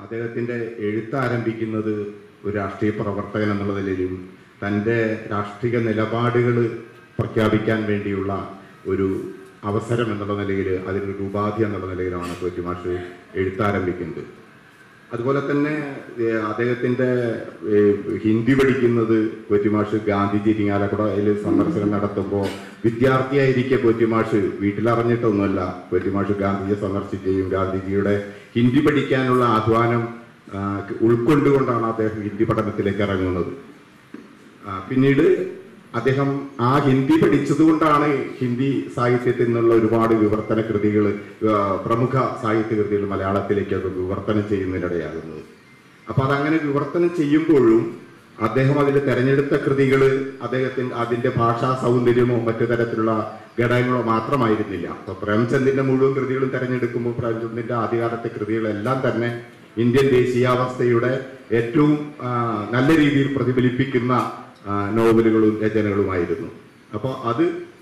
അദ്ദേഹത്തിൻ്റെ എഴുത്ത് ആരംഭിക്കുന്നത് ഒരു രാഷ്ട്രീയ പ്രവർത്തകൻ എന്നുള്ള നിലയിലും തൻ്റെ രാഷ്ട്രീയ നിലപാടുകൾ പ്രഖ്യാപിക്കാൻ വേണ്ടിയുള്ള ഒരു അവസരം എന്നുള്ള നിലയിൽ അതിനൊരു ഉപാധി എന്നുള്ള നിലയിലാണ് കൊച്ചുമാഷ് എഴുത്താരംഭിക്കുന്നത് അതുപോലെ തന്നെ ഏഹ്, അദ്ദേഹത്തിന്റെ ഏഹ്, ഹിന്ദി പഠിക്കുന്നത് കൊറ്റിമാഷ് ഗാന്ധിജി ഇരിങ്ങാലക്കുടയിൽ സന്ദർശനം നടത്തുമ്പോൾ വിദ്യാർത്ഥിയായിരിക്കെ കൊറ്റിമാഷ് വീട്ടിലറിഞ്ഞിട്ടൊന്നുമല്ല കൊറ്റിമാഷ് ഗാന്ധിജിയെ സന്ദർശിക്കുകയും ഗാന്ധിജിയുടെ ഹിന്ദി പഠിക്കാനുള്ള ആഹ്വാനം ആ, ഉൾക്കൊണ്ടുകൊണ്ടാണ് അദ്ദേഹം ഹിന്ദി പഠനത്തിലേക്ക് ഇറങ്ങുന്നത് ആ, പിന്നീട് അദ്ദേഹം ആ ഹിന്ദി പഠിച്ചതുകൊണ്ടാണ് ഹിന്ദി സാഹിത്യത്തിൽ നിന്നുള്ള ഒരുപാട് വിവർത്തന കൃതികൾ പ്രമുഖ സാഹിത്യ കൃതികൾ മലയാളത്തിലേക്കൊക്കെ വിവർത്തനം ചെയ്യുന്നതിനിടയാകുന്നത് അപ്പൊ അതങ്ങനെ വിവർത്തനം ചെയ്യുമ്പോഴും അദ്ദേഹം അതിൽ തെരഞ്ഞെടുത്ത കൃതികൾ അദ്ദേഹത്തിന് അതിന്റെ ഭാഷാ സൗന്ദര്യമോ മറ്റു തരത്തിലുള്ള ഘടകങ്ങളോ മാത്രമായിരുന്നില്ല അപ്പൊ പ്രേംചന്ദിന്റെ മുഴുവൻ കൃതികളും തെരഞ്ഞെടുക്കുമ്പോൾ പ്രേംചന്ദിന്റെ ആദ്യകാലത്തെ കൃതികളെല്ലാം തന്നെ ഇന്ത്യൻ ദേശീയാവസ്ഥയുടെ ഏറ്റവും ആ, നല്ല രീതിയിൽ പ്രതിഫലിപ്പിക്കുന്ന ആ, നോവലുകളും രചനകളുമായിരുന്നു അപ്പോൾ അത്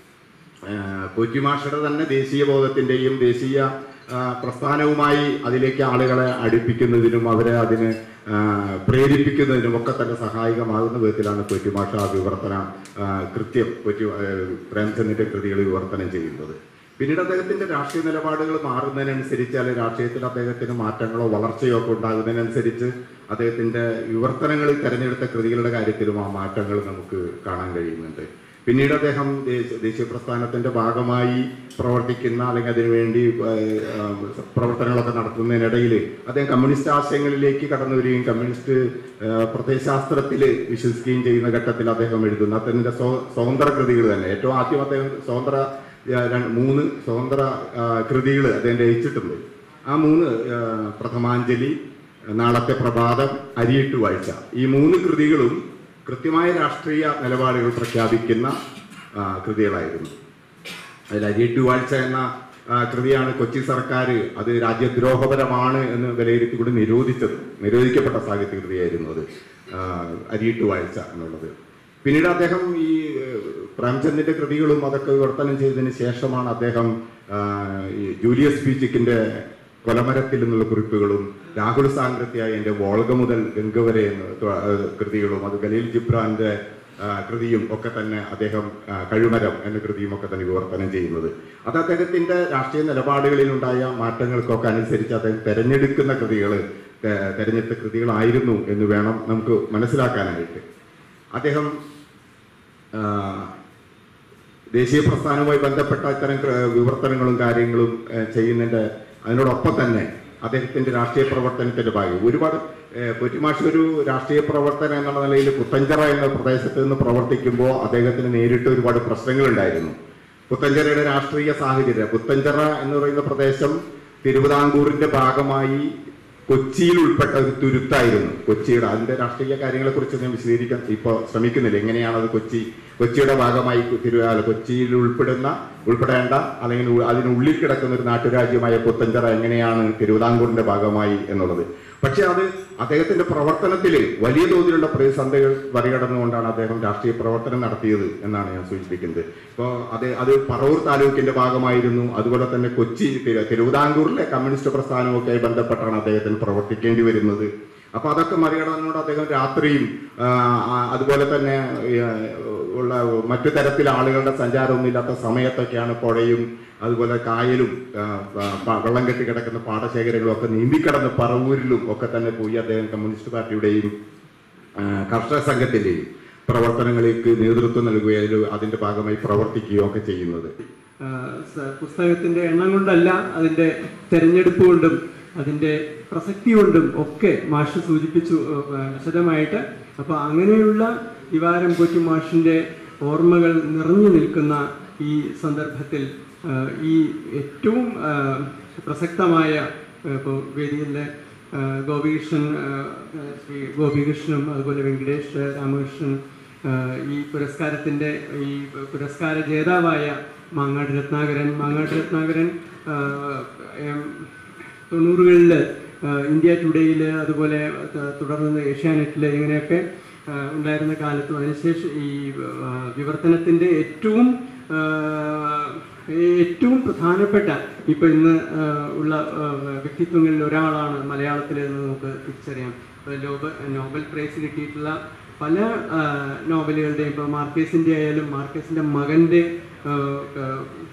കൊച്ചിമാഷയുടെ തന്നെ ദേശീയ ബോധത്തിൻ്റെയും ദേശീയ ആ, പ്രസ്ഥാനവുമായി അതിലേക്ക് ആളുകളെ അടുപ്പിക്കുന്നതിനും അവരെ അതിന് ആ, പ്രേരിപ്പിക്കുന്നതിനും ഒക്കെ തന്നെ സഹായകമാകുന്ന വിധത്തിലാണ് കൊച്ചിമാഷ ആ വിവർത്തന ആ, കൃത്യം കൊച്ചി ആ, പ്രേംചന്ദിന്റെ കൃതികൾ വിവർത്തനം ചെയ്യുന്നത് പിന്നീട് അദ്ദേഹത്തിന്റെ രാഷ്ട്രീയ നിലപാടുകൾ മാറുന്നതിനനുസരിച്ച് അല്ലെങ്കിൽ രാഷ്ട്രീയത്തിൽ അദ്ദേഹത്തിന് മാറ്റങ്ങളോ വളർച്ചയോ ഒക്കെ ഉണ്ടാകുന്നതിനനുസരിച്ച് അദ്ദേഹത്തിന്റെ വിവർത്തനങ്ങളിൽ തെരഞ്ഞെടുത്ത കൃതികളുടെ കാര്യത്തിലും ആ മാറ്റങ്ങൾ നമുക്ക് കാണാൻ കഴിയുന്നുണ്ട് പിന്നീട് അദ്ദേഹം ദേശ- ദേശീയ പ്രസ്ഥാനത്തിന്റെ ഭാഗമായി പ്രവർത്തിക്കുന്ന അല്ലെങ്കിൽ അതിനുവേണ്ടി ഏഹ്, ഏഹ്, പ്രവർത്തനങ്ങളൊക്കെ നടത്തുന്നതിനിടയിൽ അദ്ദേഹം കമ്മ്യൂണിസ്റ്റ് ആശയങ്ങളിലേക്ക് കടന്നു വരികയും കമ്മ്യൂണിസ്റ്റ് ഏഹ്, പ്രത്യയശാസ്ത്രത്തിൽ വിശ്വസിക്കുകയും ചെയ്യുന്ന ഘട്ടത്തിൽ അദ്ദേഹം എഴുതുന്ന അദ്ദേഹത്തിന്റെ സ്വ- സ്വതന്ത്ര കൃതികൾ തന്നെ ഏറ്റവും ആദ്യം അദ്ദേഹം സ്വതന്ത്ര ഏഹ്, രണ്ട് മൂന്ന് സ്വതന്ത്ര കൃതികൾ അദ്ദേഹം രചിച്ചിട്ടുണ്ട് ആ മൂന്ന് ഏഹ്, പ്രഥമാഞ്ജലി നാളത്തെ പ്രഭാതം അരിയിട്ട് വാഴ്ച ഈ മൂന്ന് കൃതികളും കൃത്യമായ രാഷ്ട്രീയ നിലപാടുകൾ പ്രഖ്യാപിക്കുന്ന ആ, കൃതികളായിരുന്നു അതിൽ അരിയിട്ട് വാഴ്ച എന്ന ആ, കൃതിയാണ് കൊച്ചി സർക്കാർ അത് രാജ്യദ്രോഹപരമാണ് എന്ന് വിലയിരുത്തിക്കൊണ്ട് നിരോധിച്ചത് നിരോധിക്കപ്പെട്ട സാഹിത്യ കൃതിയായിരുന്നു അത് ആ, അരിയിട്ട് വാഴ്ച എന്നുള്ളത് പിന്നീട് അദ്ദേഹം ഈ ഏഹ്, പ്രേംചന്ദിന്റെ കൃതികളും അതൊക്കെ വിവർത്തനം ചെയ്തതിന് ശേഷമാണ് അദ്ദേഹം ആ, ഈ ജൂലിയസ് പി ചിക്കിന്റെ കൊലമരത്തിൽ നിന്നുള്ള കുറിപ്പുകളും രാഹുൽ സാങ്കൃത്യായ എൻ്റെ വോൾഗ മുതൽ ഗംഗ വരെ എന്ന ത- ഏഹ്, കൃതികളും അത് ഖലീൽ ജിബ്രാന്റെ ആ, കൃതിയും ഒക്കെ തന്നെ അദ്ദേഹം ആ, കഴിമരം എന്ന കൃതിയും ഒക്കെ തന്നെ വിവർത്തനം ചെയ്യുന്നത് അത് അദ്ദേഹത്തിന്റെ രാഷ്ട്രീയ നിലപാടുകളിലുണ്ടായ മാറ്റങ്ങൾക്കൊക്കെ അനുസരിച്ച് അദ്ദേഹം തെരഞ്ഞെടുക്കുന്ന കൃതികൾ തെരഞ്ഞെടുത്ത കൃതികളായിരുന്നു എന്ന് വേണം നമുക്ക് മനസ്സിലാക്കാനായിട്ട് അദ്ദേഹം ആ, ദേശീയ പ്രസ്ഥാനവുമായി ബന്ധപ്പെട്ട ഇത്തരം കൃ- വിവർത്തനങ്ങളും കാര്യങ്ങളും ഏഹ്, ചെയ്യുന്നതിന്റെ അതിനോടൊപ്പം തന്നെ അദ്ദേഹത്തിന്റെ രാഷ്ട്രീയ പ്രവർത്തനത്തിന്റെ ഭാഗം ഒരുപാട് ഏഹ്, പൊറ്റിമാഷ് ഒരു രാഷ്ട്രീയ പ്രവർത്തനം എന്നുള്ള നിലയിൽ പുത്തഞ്ചിറ എന്ന പ്രദേശത്ത് നിന്ന് പ്രവർത്തിക്കുമ്പോൾ അദ്ദേഹത്തിന് നേരിട്ട് ഒരുപാട് പ്രശ്നങ്ങളുണ്ടായിരുന്നു പുത്തഞ്ചിറയുടെ രാഷ്ട്രീയ സാഹചര്യം പുത്തഞ്ചിറ എന്ന് പറയുന്ന പ്രദേശം തിരുവിതാംകൂറിന്റെ ഭാഗമായി കൊച്ചിയിൽ ഉൾപ്പെട്ട ഒരു തുരുത്തായിരുന്നു കൊച്ചിയുടെ അതിന്റെ രാഷ്ട്രീയ കാര്യങ്ങളെ കുറിച്ച് ഞാൻ വിശദീകരിക്കാൻ ഇപ്പോൾ ശ്രമിക്കുന്നില്ല എങ്ങനെയാണ് അത് കൊച്ചി കൊച്ചിയുടെ ഭാഗമായി തിരു അല്ല, കൊച്ചിയിൽ ഉൾപ്പെടുന്ന ഉൾപ്പെടേണ്ട അല്ലെങ്കിൽ ഉ- അതിനുള്ളിൽ കിടക്കുന്ന ഒരു നാട്ടുരാജ്യമായ പുത്തഞ്ചിറ എങ്ങനെയാണ് തിരുവിതാംകൂറിന്റെ ഭാഗമായി എന്നുള്ളത് പക്ഷെ അത് അദ്ദേഹത്തിന്റെ പ്രവർത്തനത്തിൽ വലിയ തോതിലുള്ള പ്രതിസന്ധികൾ മറികടന്നുകൊണ്ടാണ് അദ്ദേഹം രാഷ്ട്രീയ പ്രവർത്തനം നടത്തിയത് എന്നാണ് ഞാൻ സൂചിപ്പിക്കുന്നത് ഇപ്പോൾ അത് അത് പറവൂർ താലൂക്കിന്റെ ഭാഗമായിരുന്നു അതുപോലെ തന്നെ കൊച്ചി തിരു- തിരുവിതാംകൂറിലെ കമ്മ്യൂണിസ്റ്റ് പ്രസ്ഥാനവുമൊക്കെ ബന്ധപ്പെട്ടാണ് അദ്ദേഹത്തിന് പ്രവർത്തിക്കേണ്ടി വരുന്നത് അപ്പൊ അതൊക്കെ മറികടന്നുകൊണ്ട് അദ്ദേഹം രാത്രിയും ആ, ആ, അതുപോലെ തന്നെ ആ, ഉള്ള മറ്റു തരത്തിലെ ആളുകളുടെ സഞ്ചാരമൊന്നും ഇല്ലാത്ത സമയത്തൊക്കെയാണ് പുഴയും അതുപോലെ കായലും ആ, പ- വെള്ളം കെട്ടി കിടക്കുന്ന പാടശേഖരങ്ങളും ഒക്കെ നീന്തിക്കടന്ന് പറവൂരിലും ഒക്കെ തന്നെ പോയി അദ്ദേഹം കമ്മ്യൂണിസ്റ്റ് പാർട്ടിയുടെയും ആ, കർഷക സംഘത്തിന്റെയും പ്രവർത്തനങ്ങൾക്ക് നേതൃത്വം നൽകുകയും അതിന്റെ ഭാഗമായി പ്രവർത്തിക്കുകയും ഒക്കെ ചെയ്യുന്നത് ആ, സ- പുസ്തകത്തിന്റെ എണ്ണം കൊണ്ടല്ല അതിന്റെ തെരഞ്ഞെടുപ്പ് കൊണ്ടും അതിന്റെ പ്രസക്തി കൊണ്ടും ഒക്കെ മാഷ് സൂചിപ്പിച്ചു ആ, വിശദമായിട്ട് അപ്പൊ അങ്ങനെയുള്ള ദിവാരം കൊച്ചു മാഷിന്റെ ഓർമ്മകൾ നിറഞ്ഞു നിൽക്കുന്ന ഈ സന്ദർഭത്തിൽ ആ, ഈ ഏറ്റവും ആ, പ്രസക്തമായ ഇപ്പോൾ വേദിയിലെ ആ, ഗോപികൃഷ്ണൻ ആ, ശ്രീ ഗോപികൃഷ്ണനും അതുപോലെ വെങ്കടേഷ് രാമകൃഷ്ണൻ ആ, ഈ പുരസ്കാരത്തിൻ്റെ ഈ പുരസ്കാര ജേതാവായ മാങ്ങാട് രത്നാകരൻ മാങ്ങാട് രത്നാകരൻ ആ, എം, തൊണ്ണൂറുകളിൽ ഇന്ത്യ ടുഡേയിൽ അതുപോലെ ത- തുടർന്ന് ഏഷ്യാനെറ്റിൽ ഇങ്ങനെയൊക്കെ ആ, ഉണ്ടായിരുന്ന കാലത്തും അതിനുശേഷം ഈ ആ, വിവർത്തനത്തിൻ്റെ ഏറ്റവും ആ, ഏറ്റവും പ്രധാനപ്പെട്ട ഇപ്പൊ ഇന്ന് ആ, ഉള്ള ആ, വ്യക്തിത്വങ്ങളിൽ ഒരാളാണ് മലയാളത്തിൽ എന്ന് നമുക്ക് തിരിച്ചറിയാം ഇപ്പൊ ലോബ നോബൽ പ്രൈസ് കിട്ടിയിട്ടുള്ള പല ആ, നോവലുകളുടെയും ഇപ്പോൾ മാർക്കേസിൻ്റെ ആയാലും മാർക്കേസിൻ്റെ മകൻ്റെ ആ, ആ,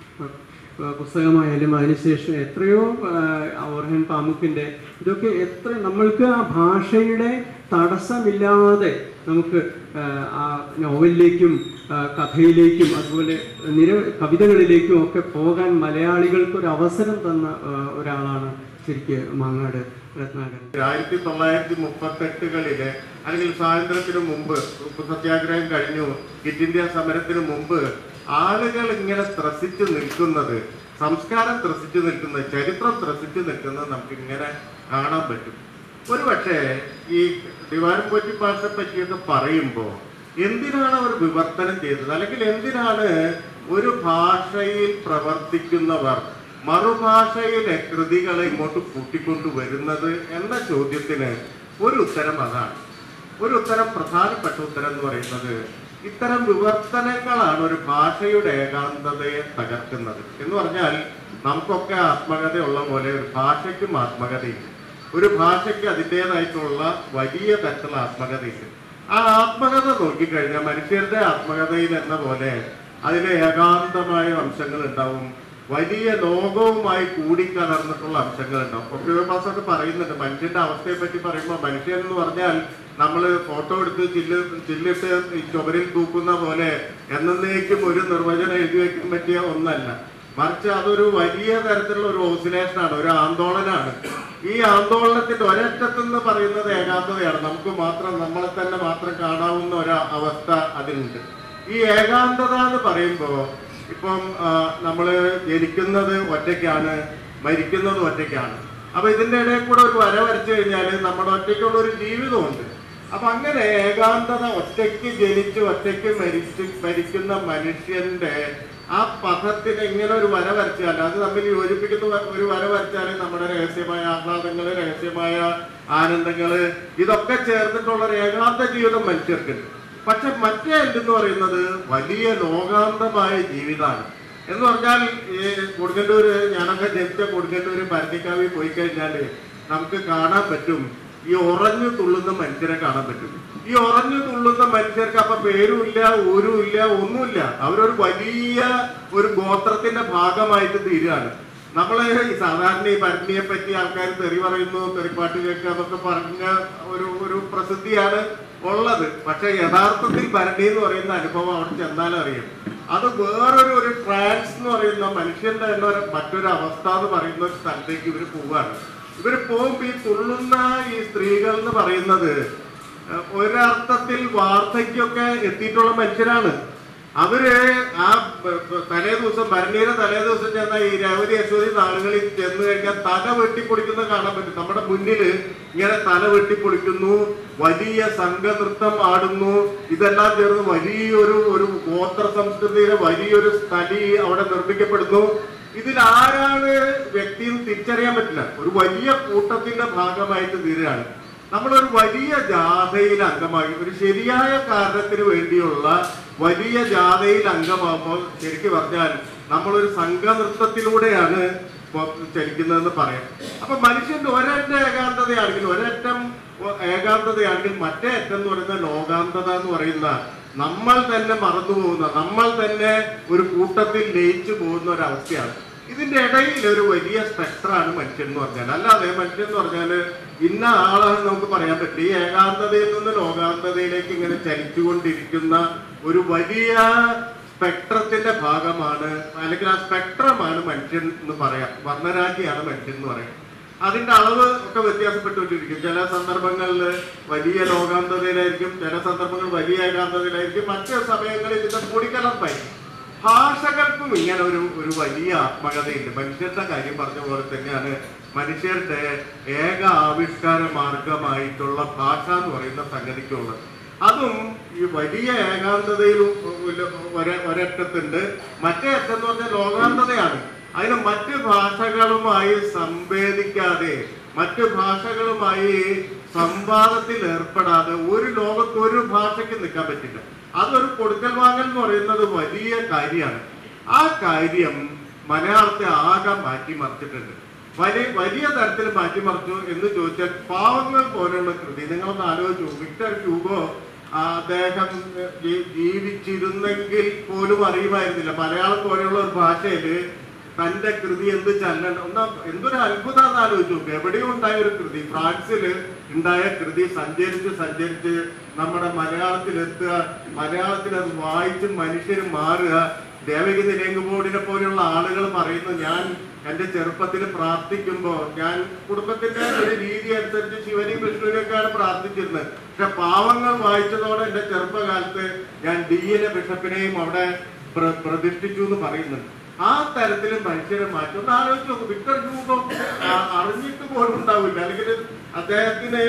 ആ, പുസ്തകമായാലും അതിനുശേഷം എത്രയോ ആ, ഓർഹൻ പാമുക്കിൻ്റെ ഇതൊക്കെ എത്ര നമ്മൾക്ക് ആ ഭാഷയുടെ തടസ്സമില്ലാതെ നമുക്ക് ആ, ആ നോവലിലേക്കും ആ, കഥയിലേക്കും അതുപോലെ നിര കവിതകളിലേക്കും ഒക്കെ പോകാൻ മലയാളികൾക്ക് ഒരു അവസരം തന്ന ആ, ഒരാളാണ് ശരിക്ക് മാങ്ങാട് രത്നാകരൻ ആയിരത്തി തൊള്ളായിരത്തി മുപ്പത്തെട്ടുകളില് അല്ലെങ്കിൽ സ്വാതന്ത്ര്യത്തിന് മുമ്പ് ഉപ്പ് സത്യാഗ്രഹം കഴിഞ്ഞു ക്വിറ്റ് ഇന്ത്യ സമരത്തിന് മുമ്പ് ആളുകൾ ഇങ്ങനെ ത്രസിച്ചു നിൽക്കുന്നത് സംസ്കാരം ത്രസിച്ചു നിൽക്കുന്നത് ചരിത്രം ത്രസിച്ചു നിൽക്കുന്നത് നമുക്ക് ഇങ്ങനെ കാണാൻ പറ്റും ഒരു പക്ഷേ ഈ ദിവാരം പോറ്റി ഭാഷയെ പറ്റിയൊക്കെ പറയുമ്പോൾ എന്തിനാണ് അവർ വിവർത്തനം ചെയ്തത് അല്ലെങ്കിൽ എന്തിനാണ് ഒരു ഭാഷയിൽ പ്രവർത്തിക്കുന്നവർ മറുഭാഷയിലെ കൃതികളെ ഇങ്ങോട്ട് കൂട്ടിക്കൊണ്ടു വരുന്നത് എന്ന ചോദ്യത്തിന് ഒരു ഉത്തരം അതാണ് ഒരു ഉത്തരം പ്രധാനപ്പെട്ട ഉത്തരം എന്ന് പറയുന്നത് ഇത്തരം വിവർത്തനങ്ങളാണ് ഒരു ഭാഷയുടെ ഏകാന്തതയെ തകർക്കുന്നത് എന്ന് പറഞ്ഞാൽ നമുക്കൊക്കെ ആത്മകഥയുള്ള പോലെ ഒരു ഭാഷയ്ക്കും ആത്മകഥയില്ല ഒരു ഭാഷയ്ക്ക് അതിൻ്റെതായിട്ടുള്ള വലിയ തരത്തിലുള്ള ആത്മകഥയില്ല ആ ആത്മകഥ നോക്കിക്കഴിഞ്ഞാൽ മനുഷ്യരുടെ ആത്മകഥയിൽ എന്ന പോലെ അതിലെ ഏകാന്തമായ അംശങ്ങൾ ഉണ്ടാവും വലിയ ലോകവുമായി കൂടിക്കലർന്നിട്ടുള്ള അംശങ്ങൾ ഉണ്ടാവും ഒക്ടോബർ പാസൊക്കെ പറയുന്നുണ്ട് മനുഷ്യന്റെ അവസ്ഥയെ പറ്റി പറയുമ്പോൾ മനുഷ്യൻ എന്ന് പറഞ്ഞാൽ നമ്മൾ ഫോട്ടോ എടുത്ത് ചില്ല് ചില്ലിട്ട് ഈ ചുവരിൽ തൂക്കുന്ന പോലെ എന്നേക്കും ഒരു നിർവചനം എഴുതി വയ്ക്കാൻ പറ്റിയ ഒന്നല്ല മറിച്ച് അതൊരു വലിയ തരത്തിലുള്ള ഒരു ഓസിലേഷനാണ് ഒരു ആന്തോളനാണ് ഈ ആന്തോളനത്തിന്റെ ഒരറ്റത്തെന്ന് പറയുന്നത് ഏകാന്തതയാണ് നമുക്ക് മാത്രം നമ്മളെ തന്നെ മാത്രം കാണാവുന്ന ഒരു അവസ്ഥ അതിനുണ്ട് ഈ ഏകാന്തത എന്ന് പറയുമ്പോൾ ഇപ്പം ആ, നമ്മള് ജനിക്കുന്നത് ഒറ്റയ്ക്കാണ് മരിക്കുന്നത് ഒറ്റയ്ക്കാണ് അപ്പൊ ഇതിന്റെ ഇടയിൽ കൂടെ ഒരു വര വരച്ചു കഴിഞ്ഞാൽ നമ്മുടെ ഒറ്റയ്ക്കുള്ള ഒരു ജീവിതമുണ്ട് അപ്പൊ അങ്ങനെ ഏകാന്തത ഒറ്റയ്ക്ക് ജനിച്ച് ഒറ്റയ്ക്ക് മരിച്ച് മരിക്കുന്ന മനുഷ്യന്റെ ആ പഥത്തിന് ഇങ്ങനെ ഒരു വര വരച്ചാൽ അത് തമ്മിൽ യോജിപ്പിക്കുന്ന വ- ഒരു വര വരച്ചാൽ നമ്മുടെ രഹസ്യമായ ആഹ്ലാദങ്ങള് രഹസ്യമായ ആനന്ദങ്ങള് ഇതൊക്കെ ചേർന്നിട്ടുള്ള ഒരു ഏകാന്ത ജീവിതം മനുഷ്യർക്കുണ്ട് പക്ഷെ മറ്റേ എന്തെന്ന് പറയുന്നത് വലിയ ലോകാന്തമായ ജീവിതമാണ് എന്ന് പറഞ്ഞാൽ ഈ കൊടുങ്ങല്ലൂര് ഞാനൊക്കെ ജനിച്ച കൊടുങ്ങല്ലൂര് പരത്തിക്കാവിൽ പോയി കഴിഞ്ഞാല് നമുക്ക് കാണാൻ പറ്റും ഈ ഉറഞ്ഞു തുള്ളുന്ന മനുഷ്യരെ കാണാൻ പറ്റും ഈ ഉറഞ്ഞു തുള്ളുന്ന മനുഷ്യർക്ക് അപ്പൊ പേരുമില്ല ഊരുമില്ല ഒന്നുമില്ല അവരൊരു വലിയ ഒരു ഗോത്രത്തിന്റെ ഭാഗമായിട്ട് തീരുകയാണ് നമ്മള് ഈ സാധാരണ ഈ ഭരണിയെ പറ്റി ആൾക്കാർ തെറി പറയുന്നു തെറിപ്പാട്ട് കേൾക്കുക എന്നൊക്കെ പറഞ്ഞ ഒരു ഒരു പ്രസിദ്ധിയാണ് ഉള്ളത് പക്ഷെ യഥാർത്ഥത്തിൽ ഭരണി എന്ന് പറയുന്ന അനുഭവം അവിടെ ചെന്നാൽ അറിയാം അത് വേറൊരു ഒരു ട്രാൻസ് എന്ന് പറയുന്ന മനുഷ്യന്റെ തന്നെ ഒരു മറ്റൊരു അവസ്ഥ എന്ന് പറയുന്ന ഒരു സ്ഥലത്തേക്ക് ഇവർ പോവാണ് ഇവർ പോകുമ്പോൾ ഈ തുള്ളുന്ന ഈ സ്ത്രീകൾ എന്ന് പറയുന്നത് ഏഹ്, ഒരർത്ഥത്തിൽ വാർദ്ധക്യമൊക്കെ എത്തിയിട്ടുള്ള മനുഷ്യരാണ് അവര് ആ ബ- ബ- തലേ ദിവസം ഭരണിയുടെ തലേ ദിവസം ചെന്ന ഈ രവതി അശ്വതി നാളുകളിൽ ചെന്ന് കഴിഞ്ഞാൽ തല വെട്ടിപ്പൊളിക്കുന്നത് കാണാൻ പറ്റും നമ്മുടെ മുന്നില് ഇങ്ങനെ തല വെട്ടിപ്പൊളിക്കുന്നു വലിയ സംഘനൃത്തം ആടുന്നു ഇതെല്ലാം ചേർന്ന് വലിയൊരു ഒരു ഗോത്ര സംസ്കൃതിയിലെ വലിയൊരു സ്ഥലി അവിടെ നിർമ്മിക്കപ്പെടുന്നു ഇതിൽ ആരാണ് വ്യക്തി എന്ന് തിരിച്ചറിയാൻ പറ്റില്ല ഒരു വലിയ കൂട്ടത്തിന്റെ ഭാഗമായിട്ട് തീരുകയാണ് നമ്മളൊരു വലിയ ജാഥയിൽ അംഗമായി ഒരു ശരിയായ കാരണത്തിന് വേണ്ടിയുള്ള വലിയ ജാഥയിൽ അംഗമാകുമ്പോൾ ശരിക്കും പറഞ്ഞാൽ നമ്മളൊരു സംഘനൃത്തത്തിലൂടെയാണ് ഇപ്പൊ ചലിക്കുന്നതെന്ന് പറയാം അപ്പൊ മനുഷ്യന്റെ ഒരറ്റ ഏകാന്തതയാണെങ്കിൽ ഒരറ്റം ഒ- ഏകാന്തതയാണെങ്കിൽ മറ്റേ അറ്റം എന്ന് പറയുന്ന ലോകാന്തത എന്ന് പറയുന്ന നമ്മൾ തന്നെ മറന്നു പോകുന്ന നമ്മൾ തന്നെ ഒരു കൂട്ടത്തിൽ ലയിച്ചു പോകുന്ന ഒരു അവസ്ഥയാണ് ഇതിന്റെ ഇടയിൽ ഒരു വലിയ സ്പെക്ടറാണ് മനുഷ്യൻ എന്ന് പറഞ്ഞാൽ അല്ലാതെ മനുഷ്യൻ എന്ന് പറഞ്ഞാൽ ഇന്ന ആളാണെന്ന് നമുക്ക് പറയാൻ പറ്റില്ല ഈ ഏകാന്തതയിൽ നിന്ന് ലോകാന്തതയിലേക്ക് ഇങ്ങനെ ചലിച്ചുകൊണ്ടിരിക്കുന്ന ഒരു വലിയ സ്പെക്ട്രത്തിന്റെ ഭാഗമാണ് അല്ലെങ്കിൽ ആ സ്പെക്ട്രമാണ് മനുഷ്യൻ എന്ന് പറയാം വർണ്ണരാജിയാണ് മനുഷ്യൻ എന്ന് പറയാം അതിന്റെ അളവ് ഒക്കെ വ്യത്യാസപ്പെട്ടുകൊണ്ടിരിക്കും ചില സന്ദർഭങ്ങളിൽ വലിയ ലോകാന്തതയിലായിരിക്കും ചില സന്ദർഭങ്ങൾ വലിയ ഏകാന്തതയിലായിരിക്കും മറ്റു സമയങ്ങളിൽ ഇതിന്റെ കൂടിക്കലർപ്പായിരിക്കും ഭാഷകൾക്കും ഇങ്ങനെ ഒരു ഒരു വലിയ ആത്മകഥയുണ്ട് മനുഷ്യരുടെ കാര്യം പറഞ്ഞ പോലെ തന്നെയാണ് മനുഷ്യരുടെ ഏക ആവിഷ്കാര മാർഗമായിട്ടുള്ള ഭാഷ എന്ന് പറയുന്ന സംഗതിക്കുള്ളത് അതും ഈ വലിയ ഏകാന്തതയിലും ഒര- ഒരറ്റത്തുണ്ട് മറ്റേ അറ്റം എന്ന് പറഞ്ഞാൽ ലോകാന്തതയാണ് അതിന് മറ്റ് ഭാഷകളുമായി സംവേദിക്കാതെ മറ്റ് ഭാഷകളുമായി സംവാദത്തിൽ ഏർപ്പെടാതെ ഒരു ലോകത്ത് ഒരു ഭാഷയ്ക്ക് നിൽക്കാൻ പറ്റില്ല അതൊരു കൊടുക്കൽ വാങ്ങൽ എന്ന് പറയുന്നത് വലിയ കാര്യമാണ് ആ കാര്യം മലയാളത്തെ ആകെ മാറ്റിമറിച്ചിട്ടുണ്ട് വലിയ വലിയ തരത്തിൽ മാറ്റിമറിച്ചു എന്ന് ചോദിച്ചാൽ പാവങ്ങൾ പോലെയുള്ള കൃതി നിങ്ങളൊന്ന് ആലോചിച്ചു വിക്ടർ ഹ്യൂഗോ ആ, അദ്ദേഹം ജീ- ജീവിച്ചിരുന്നെങ്കിൽ പോലും അറിയുമായിരുന്നില്ല മലയാളം പോലെയുള്ള ഒരു ഭാഷയില് തന്റെ കൃതി എന്ത് ചലനം ഒന്നാ എന്തൊരു അത്ഭുതം ആലോചിച്ചു നോക്ക് എവിടെയും ഉണ്ടായ ഒരു കൃതി ഫ്രാൻസിൽ ഉണ്ടായ കൃതി സഞ്ചരിച്ച് സഞ്ചരിച്ച് നമ്മുടെ മലയാളത്തിലെത്തുക മലയാളത്തിൽ അത് വായിച്ച് മനുഷ്യർ മാറുക ദേവകി നിലയങ്കുബോർഡിനെ പോലെയുള്ള ആളുകൾ പറയുന്നു ഞാൻ എന്റെ ചെറുപ്പത്തിൽ പ്രാർത്ഥിക്കുമ്പോ ഞാൻ കുടുംബത്തിന്റെ ഒരു രീതി അനുസരിച്ച് ശിവനെയും വിഷ്ണുവിനെയൊക്കെയാണ് പ്രാർത്ഥിച്ചിരുന്നത് പക്ഷെ പാവങ്ങൾ വായിച്ചതോടെ എന്റെ ചെറുപ്പകാലത്ത് ഞാൻ ഡി എൻ എ ബിഷപ്പിനെയും അവിടെ പ്ര- പ്രതിഷ്ഠിച്ചു എന്ന് പറയുന്നുണ്ട് ആ തരത്തിൽ മനുഷ്യരെ മാറ്റി ഒന്ന് ആലോചിച്ച് നോക്കും വിക്ടർ ഹ്യൂഗോ ആ, അറിഞ്ഞിട്ട് പോലും ഉണ്ടാവില്ല അല്ലെങ്കിൽ അദ്ദേഹത്തിന്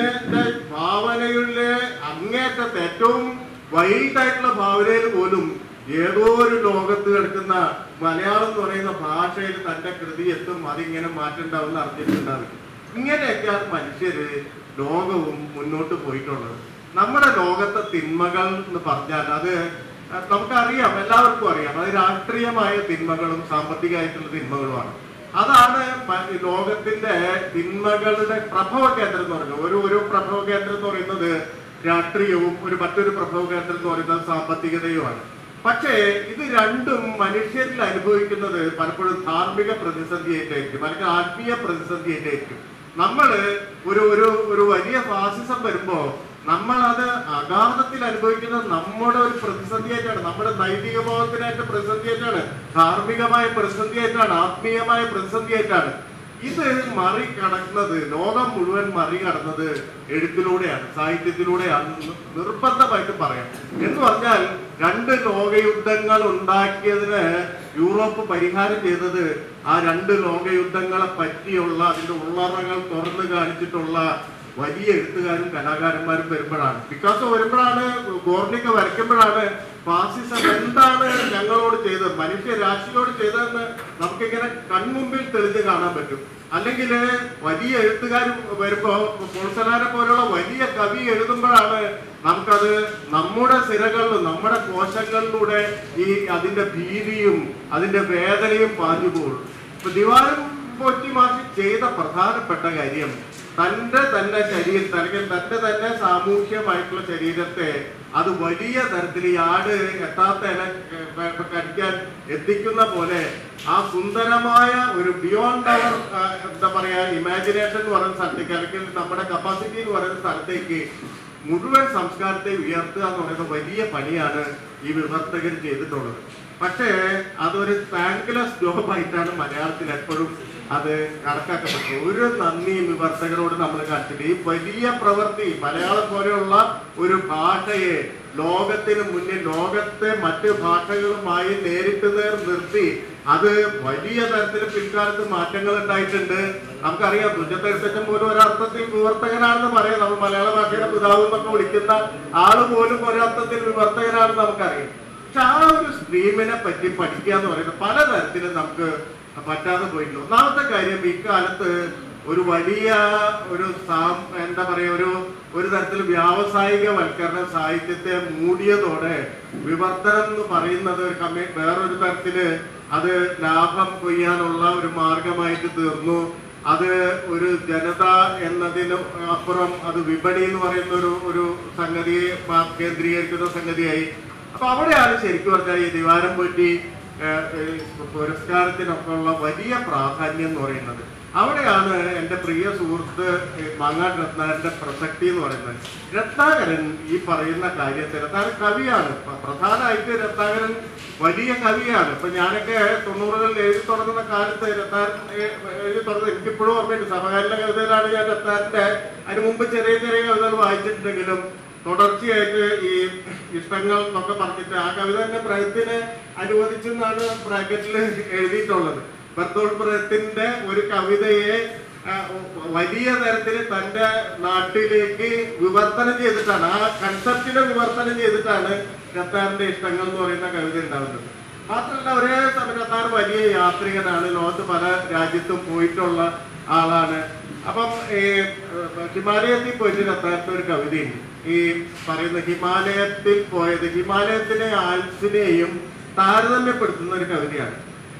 ഭാവനയിലെ അങ്ങേറ്റത്തെ ഏറ്റവും വൈൽഡ് ആയിട്ടുള്ള ഭാവനയിൽ പോലും ഏതോ ഒരു ലോകത്ത് കിടക്കുന്ന മലയാളം എന്ന് പറയുന്ന ഭാഷയിൽ തന്റെ കൃതി എത്തും അതിങ്ങനെ മാറ്റുണ്ടാവും അറിഞ്ഞിട്ടുണ്ടാവില്ല ഇങ്ങനെയൊക്കെയാണ് മനുഷ്യര് ലോകവും മുന്നോട്ട് പോയിട്ടുള്ളത് നമ്മുടെ ലോകത്തെ തിന്മകൾ എന്ന് പറഞ്ഞാൽ അത് നമുക്കറിയാം എല്ലാവർക്കും അറിയാം അത് രാഷ്ട്രീയമായ തിന്മകളും സാമ്പത്തികമായിട്ടുള്ള തിന്മകളുമാണ് അതാണ് മ- ഈ ലോകത്തിന്റെ തിന്മകളുടെ പ്രഭവ കേന്ദ്രം എന്ന് പറയുന്നത് ഒരു ഒരു പ്രഭവ കേന്ദ്രം എന്ന് പറയുന്നത് രാഷ്ട്രീയവും ഒരു മറ്റൊരു പ്രഭവ കേന്ദ്രം എന്ന് പറയുന്നത് സാമ്പത്തികതയുമാണ് പക്ഷേ ഇത് രണ്ടും മനുഷ്യരിൽ അനുഭവിക്കുന്നത് പലപ്പോഴും ധാർമ്മിക പ്രതിസന്ധിയായിട്ടായിരിക്കും അല്ലെങ്കിൽ ആത്മീയ പ്രതിസന്ധിയായിട്ടായിരിക്കും നമ്മള് ഒരു ഒരു ഒരു വലിയ ഫാസിസം വരുമ്പോ നമ്മൾ അത് അഗാധത്തിൽ അനുഭവിക്കുന്നത് നമ്മുടെ ഒരു പ്രതിസന്ധിയായിട്ടാണ് നമ്മുടെ നൈതിക ബോധത്തിനായിട്ട് പ്രതിസന്ധിയായിട്ടാണ് ധാർമ്മികമായ പ്രതിസന്ധിയായിട്ടാണ് ആത്മീയമായ പ്രതിസന്ധിയായിട്ടാണ് ഇത് മറികടക്കുന്നത് ലോകം മുഴുവൻ മറികടന്നത് എഴുത്തിലൂടെയാണ് സാഹിത്യത്തിലൂടെയാണ് നി- നിർബന്ധമായിട്ടും പറയാം എന്ന് പറഞ്ഞാൽ രണ്ട് ലോകയുദ്ധങ്ങൾ ഉണ്ടാക്കിയതിന് യൂറോപ്പ് പരിഹാരം ചെയ്തത് ആ രണ്ട് ലോകയുദ്ധങ്ങളെ പറ്റിയുള്ള അതിന്റെ ഉള്ളറകൾ തുറന്നു കാണിച്ചിട്ടുള്ള വലിയ എഴുത്തുകാരും കലാകാരന്മാരും വരുമ്പോഴാണ് പിക്കാസോ വരുമ്പോഴാണ് ഗോർണിക്ക വരയ്ക്കുമ്പോഴാണ് ഫാസിസം എന്താണ് ഞങ്ങളോട് ചെയ്തത് മനുഷ്യ രാശിയോട് ചെയ്തതെന്ന് നമുക്കിങ്ങനെ കൺമുമ്പിൽ തെളിഞ്ഞ് കാണാൻ പറ്റും അല്ലെങ്കിൽ വലിയ എഴുത്തുകാർ വരുമ്പോ പോൾസനാരെ പോലുള്ള വലിയ കവി എഴുതുമ്പോഴാണ് നമുക്കത് നമ്മുടെ സിരകളിലും നമ്മുടെ കോശങ്ങളിലൂടെ ഈ അതിന്റെ ഭീതിയും അതിന്റെ വേദനയും പാഞ്ഞു പോകും ഇപ്പൊ ദിവാരം പോറ്റി മാഷി ചെയ്ത പ്രധാനപ്പെട്ട കാര്യം തന്റെ തന്നെ ശരീരത്തെ അല്ലെങ്കിൽ തന്റെ തന്നെ സാമൂഹ്യമായിട്ടുള്ള ശരീരത്തെ അത് വലിയ തരത്തിൽ ഈ ആട് എത്താത്ത ഇല ഏർ, ഏർ, കടിക്കാൻ എത്തിക്കുന്ന പോലെ ആ സുന്ദരമായ ഒരു ബിയോണ്ട് അവർ എന്താ പറയാ ഇമാജിനേഷൻ എന്ന് പറയുന്ന സ്ഥലത്തേക്ക് അല്ലെങ്കിൽ നമ്മുടെ കപ്പാസിറ്റി എന്ന് പറയുന്ന സ്ഥലത്തേക്ക് മുഴുവൻ സംസ്കാരത്തെ ഉയർത്തുക എന്ന് പറയുന്ന വലിയ പണിയാണ് ഈ വിവർത്തകർ ചെയ്തിട്ടുള്ളത് പക്ഷേ അതൊരു താങ്ക്ലെസ് ജോബ് ആയിട്ടാണ് മലയാളത്തിൽ എപ്പോഴും അത് കണക്കാക്കപ്പെട്ടു ഒരു നന്ദി വിവർത്തകരോട് നമ്മൾ കാണിച്ചിട്ട് ഈ വലിയ പ്രവൃത്തി മലയാളം പോലെയുള്ള ഒരു ഭാഷയെ ലോകത്തിന് മുന്നിൽ ലോകത്തെ മറ്റ് ഭാഷകളുമായി നേരിട്ട് നേർ നിർത്തി അത് വലിയ തരത്തിൽ പിൽക്കാലത്ത് മാറ്റങ്ങൾ ഉണ്ടായിട്ടുണ്ട് നമുക്കറിയാം തുഞ്ചത്ത് എഴുത്തച്ഛൻ പോലും ഒരർത്ഥത്തിൽ വിവർത്തകനാണെന്ന് പറയാം നമ്മൾ മലയാള ഭാഷയുടെ പിതാവ് എന്നൊക്കെ വിളിക്കുന്ന ആള് പോലും ഒരർത്ഥത്തിൽ വിവർത്തകനാണെന്ന് നമുക്കറിയാം പക്ഷെ ആ ഒരു സ്ട്രീമിനെ പറ്റി പഠിക്കുക എന്ന് പറയുന്നത് പലതരത്തിലും നമുക്ക് പറ്റാതെ പോയിട്ടുണ്ട് ഒന്നാമത്തെ കാര്യം ഇക്കാലത്ത് ഒരു വലിയ ഒരു സാം എന്താ പറയാ ഒരു ഒരു തരത്തിൽ വ്യാവസായിക വൽക്കരണം സാഹിത്യത്തെ മൂടിയതോടെ വിവർത്തനം എന്ന് പറയുന്നത് ഒരു കമ്മി വേറൊരു തരത്തില് അത് ലാഭം കൊയ്യാനുള്ള ഒരു മാർഗമായിട്ട് തീർന്നു അത് ഒരു ജനത എന്നതിന് അപ്പുറം അത് വിപണി എന്ന് പറയുന്ന ഒരു ഒരു സംഗതിയെ മാ- കേന്ദ്രീകരിക്കുന്ന സംഗതിയായി അപ്പൊ അവിടെയാണ് ശരിക്കും പറഞ്ഞാൽ ഈ ദിവാരം പോറ്റി ഏഹ്, ഏഹ്, പുരസ്കാരത്തിനൊക്കെ ഉള്ള വലിയ പ്രാധാന്യം എന്ന് പറയുന്നത് അവിടെയാണ് എൻ്റെ പ്രിയ സുഹൃത്ത് ഏഹ്, മാങ്ങാട് രത്നാകരന്റെ പ്രസക്തി എന്ന് പറയുന്നത് രത്നാകരൻ ഈ പറയുന്ന കാര്യത്തിൽ രത്നാകരൻ കവിയാണ് പ്ര- പ്രധാനമായിട്ട് രത്നാകരൻ വലിയ കവിയാണ് ഇപ്പൊ ഞാനൊക്കെ തൊണ്ണൂറുകളിൽ എഴുതി തുടങ്ങുന്ന കാലത്ത് രത്നാകരൻ ഏഹ്, എഴുതി തുടങ്ങുന്നത് എനിക്കിപ്പോഴും ഓർമ്മയുണ്ട് സമകാലീന കവിതയിലാണ് ഞാൻ രത്നാകരന്റെ അതിന് മുമ്പ് ചെറിയ ചെറിയ കവിതകൾ വായിച്ചിട്ടുണ്ടെങ്കിലും തുടർച്ചയായിട്ട് ഈ ഇഷ്ടങ്ങൾ എന്നൊക്കെ പറഞ്ഞിട്ട് ആ കവിത തന്നെ പ്രയത്തിന് അനുവദിച്ചു എന്നാണ് ബ്രാക്കറ്റിൽ എഴുതിയിട്ടുള്ളത് ബർത്തോൾ പ്രയത്തിന്റെ ഒരു കവിതയെ ആ, വലിയ തരത്തിൽ തന്റെ നാട്ടിലേക്ക് വിവർത്തനം ചെയ്തിട്ടാണ് ആ കൺസെപ്റ്റിനെ വിവർത്തനം ചെയ്തിട്ടാണ് രത്താറിന്റെ ഇഷ്ടങ്ങൾ എന്ന് പറയുന്ന കവിത ഉണ്ടാവുന്നത് മാത്രമല്ല ഒരേ സമയം രത്താർ വലിയ യാത്രികനാണ് ലോകത്ത് പല രാജ്യത്തും പോയിട്ടുള്ള ആളാണ് അപ്പം ഈ ഏഹ്, ഹിമാലയത്തിൽ പോയിട്ട് രത്താരത്തെ ഒരു കവിതയുണ്ട് ഈ പറയുന്ന ഹിമാലയത്തിൽ പോയത് ഹിമാലയത്തിലെ ആൽസിനെയും താരതമ്യപ്പെടുത്തുന്ന ഒരു കവിതയാണ്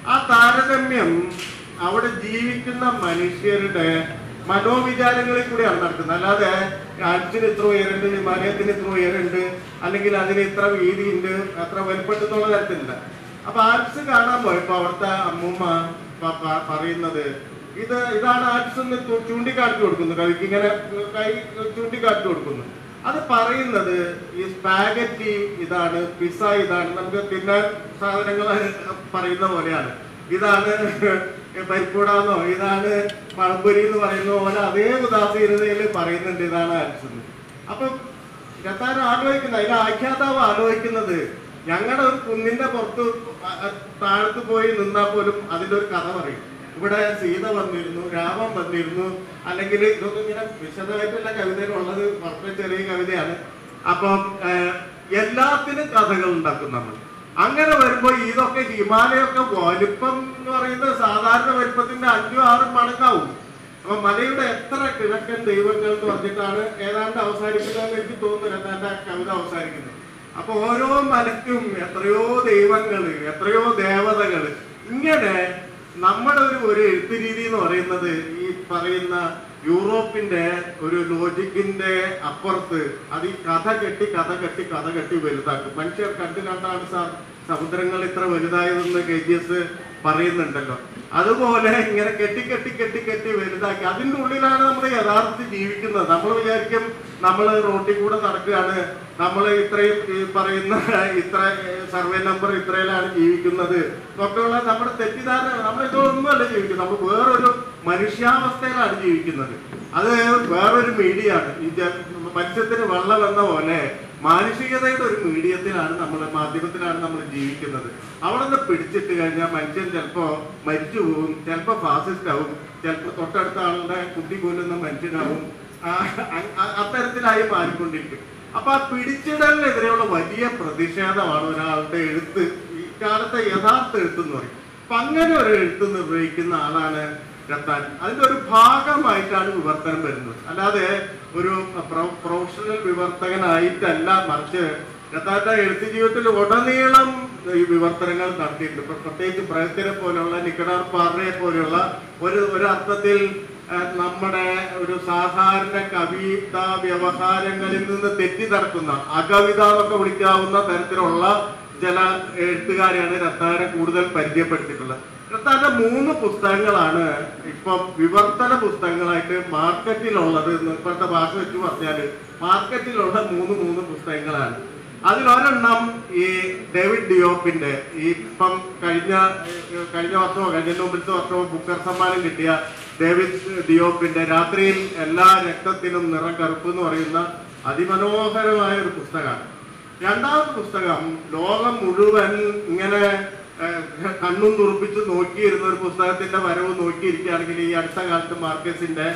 ആ താരതമ്യം അവിടെ ജീവിക്കുന്ന മനുഷ്യരുടെ മനോവിചാരങ്ങളിൽ കൂടിയാണ് നടക്കുന്നത് അല്ലാതെ ആൽസിന് ഇത്ര ഉയരുണ്ട് ഹിമാലയത്തിന് ഇത്ര ഉയരുണ്ട് അല്ലെങ്കിൽ അതിന് ഇത്ര വീതിയുണ്ട് അത്ര വലുപ്പത്തെന്നുള്ള തരത്തിലില്ല അപ്പൊ ആൽപ്സ് കാണാൻ പോയപ്പോ അവിടുത്തെ അമ്മൂമ്മ പ- പ- പറയുന്നത് ഇത് ഇതാണ് ആൽപ്സ് എന്ന് ചൂ- ചൂണ്ടിക്കാട്ടി കൊടുക്കുന്നു കവിക്ക് ഇങ്ങനെ കൈ ചൂണ്ടിക്കാട്ടി കൊടുക്കുന്നു അത് പറയുന്നത് ഈ സ്പാഗറ്റി ഇതാണ് പിസ ഇതാണ് നമുക്ക് തിന്നാൻ സാധനങ്ങൾ പറയുന്ന പോലെയാണ് ഇതാണ് പരിപ്പൂടാന്നോ ഇതാണ് പഴംപൊരി എന്ന് പറയുന്ന പോലെ അതേ ഉദാസീനതയിൽ പറയുന്നുണ്ട് ഇതാണ് ആൽപ്സ് എന്ന് അപ്പൊ രത്താൻ ആലോചിക്കുന്നത് അതിലെ ആഖ്യാതാവ് ആലോചിക്കുന്നത് ഞങ്ങളുടെ ഒരു കുന്നിന്റെ പുറത്ത് അ- അ- താഴത്ത് പോയി നിന്നാൽ പോലും അതിന്റെ ഒരു കഥ പറയും ഇവിടെ സീത വന്നിരുന്നു രാമൻ വന്നിരുന്നു അല്ലെങ്കിൽ ഇതൊന്നും ഇങ്ങനെ വിശദമായിട്ടുള്ള കവിതയിലുള്ളത് വളരെ ചെറിയ കവിതയാണ് അപ്പം ഏഹ്, എല്ലാത്തിനും കഥകൾ ഉണ്ടാക്കും നമ്മൾ അങ്ങനെ വരുമ്പോ ഇതൊക്കെ ഹിമാലയൊക്കെ വലിപ്പം എന്ന് പറയുന്നത് സാധാരണ വലിപ്പത്തിന്റെ അഞ്ചും ആറും മടങ്ങാവും അപ്പൊ മലയുടെ എത്ര കിഴക്കൻ ദൈവങ്ങൾ എന്ന് പറഞ്ഞിട്ടാണ് ഏതാണ്ട് അവസാനിക്കുന്നതെന്ന് എനിക്ക് തോന്നുന്നു എന്റെ കവിത അവസാനിക്കുന്നത് അപ്പൊ ഓരോ മലയ്ക്കും എത്രയോ ദൈവങ്ങള് എത്രയോ ദേവതകള് ഇങ്ങനെ നമ്മുടെ ഒരു ഒരു എഴുത്ത് രീതി എന്ന് പറയുന്നത് ഈ പറയുന്ന യൂറോപ്പിന്റെ ഒരു ലോജിക്കിന്റെ അപ്പുറത്ത് അത് ഈ കഥ കെട്ടി കഥ കെട്ടി കഥ കെട്ടി വലുതാക്കും മനുഷ്യർ കണ്ടു കണ്ടാണ് സാർ സമുദ്രങ്ങൾ ഇത്ര വലുതായതെന്ന് കെ ജി എസ് പറയുന്നുണ്ടല്ലോ അതുപോലെ ഇങ്ങനെ കെട്ടി കെട്ടി കെട്ടി കെട്ടി വലുതാക്കി അതിന്റെ ഉള്ളിലാണ് നമ്മൾ യഥാർത്ഥത്തിൽ ജീവിക്കുന്നത് നമ്മൾ വിചാരിക്കും നമ്മൾ റോട്ടിൽ കൂടെ നടക്കുകയാണ് നമ്മൾ ഇത്രയും ഈ പറയുന്ന ഇത്ര സർവേ നമ്പർ ഇത്രയിലാണ് ജീവിക്കുന്നത് ഒക്കെയുള്ള നമ്മുടെ തെറ്റിദ്ധാരണ നമ്മൾ ഇതൊന്നുമല്ല ജീവിക്കുന്നത് നമ്മൾ വേറൊരു മനുഷ്യാവസ്ഥയിലാണ് ജീവിക്കുന്നത് അത് വേറൊരു മീഡിയയാണ് ഈ ജ- മത്സ്യത്തിന് വെള്ളം എന്ന പോലെ മാനുഷികതയുടെ ഒരു മീഡിയത്തിലാണ് നമ്മൾ മാധ്യമത്തിലാണ് നമ്മൾ ജീവിക്കുന്നത് അവിടെ നിന്ന് പിടിച്ചിട്ട് കഴിഞ്ഞാൽ മനുഷ്യൻ ചിലപ്പോ മരിച്ചു പോകും ചിലപ്പോ ഫാസിസ്റ്റ് ആവും ചിലപ്പോ തൊട്ടടുത്ത ആളുടെ കുട്ടി കൊല്ലുന്ന മനുഷ്യനാവും ആ, അ- അ- അത്തരത്തിലായി മാറിക്കൊണ്ടിരിക്കും അപ്പൊ ആ പിടിച്ചിടലിനെതിരെയുള്ള വലിയ പ്രതിഷേധമാണ് ഒരാളുടെ എഴുത്ത് ഈ കാലത്തെ യഥാർത്ഥ എഴുത്ത് എന്ന് പറയും അപ്പൊ അങ്ങനെ ഒരു എഴുത്ത് നിർവഹിക്കുന്ന ആളാണ് രത്താൻ അതിന്റെ ഒരു ഭാഗമായിട്ടാണ് വിവർത്തനം വരുന്നത് അല്ലാതെ ഒരു പ്രൊ- പ്രൊഫഷണൽ വിവർത്തകനായിട്ടല്ല മറിച്ച് രത്താന്റെ എഴുത്ത് ജീവിതത്തിൽ ഉടനീളം ഈ വിവർത്തനങ്ങൾ നടത്തിയിട്ടുണ്ട് ഇപ്പൊ പ്രത്യേകിച്ച് പ്രയത്തിനെ പോലെയുള്ള നിക്കടാർ പാറയെ പോലെയുള്ള ഒരു ഒരു അർത്ഥത്തിൽ ആ, നമ്മുടെ ഒരു സാധാരണ കവിത വ്യവഹാരങ്ങളിൽ നിന്ന് തെറ്റി നടക്കുന്ന അകവിത എന്നൊക്കെ വിളിക്കാവുന്ന തരത്തിലുള്ള ചില എഴുത്തുകാരെയാണ് രത്താനെ കൂടുതൽ പരിചയപ്പെടുത്തിയിട്ടുള്ളത് രത്താന്റെ മൂന്ന് പുസ്തകങ്ങളാണ് ഇപ്പം വിവർത്തന പുസ്തകങ്ങളായിട്ട് മാർക്കറ്റിലുള്ളത് എന്ന് ഇപ്പോഴത്തെ ഭാഷ വെച്ച് പറഞ്ഞാല് മാർക്കറ്റിലുള്ള മൂന്ന് മൂന്ന് പുസ്തകങ്ങളാണ് അതിലൊരെണ്ണം ഈ ഡേവിഡ് ഡിയോപ്പിന്റെ ഈ ഇപ്പം കഴിഞ്ഞ ഏഹ്, കഴിഞ്ഞ വർഷമോ കഴിഞ്ഞ മുമ്പത്തെ വർഷമോ ബുക്കർ സമ്മാനം കിട്ടിയ ഡേവിഡ് ഡിയോപ്പിന്റെ രാത്രിയിൽ എല്ലാ രക്തത്തിനും നിറം കറുപ്പ് എന്ന് പറയുന്ന അതിമനോഹരമായ ഒരു പുസ്തകമാണ് രണ്ടാമത്തെ പുസ്തകം ലോകം മുഴുവൻ ഇങ്ങനെ ഏഹ്, കണ്ണും തുറപ്പിച്ച് നോക്കിയിരുന്ന ഒരു പുസ്തകത്തിന്റെ വരവ് നോക്കിയിരിക്കുകയാണെങ്കിൽ ഈ അടുത്ത കാലത്ത് മാർക്കസിന്റെ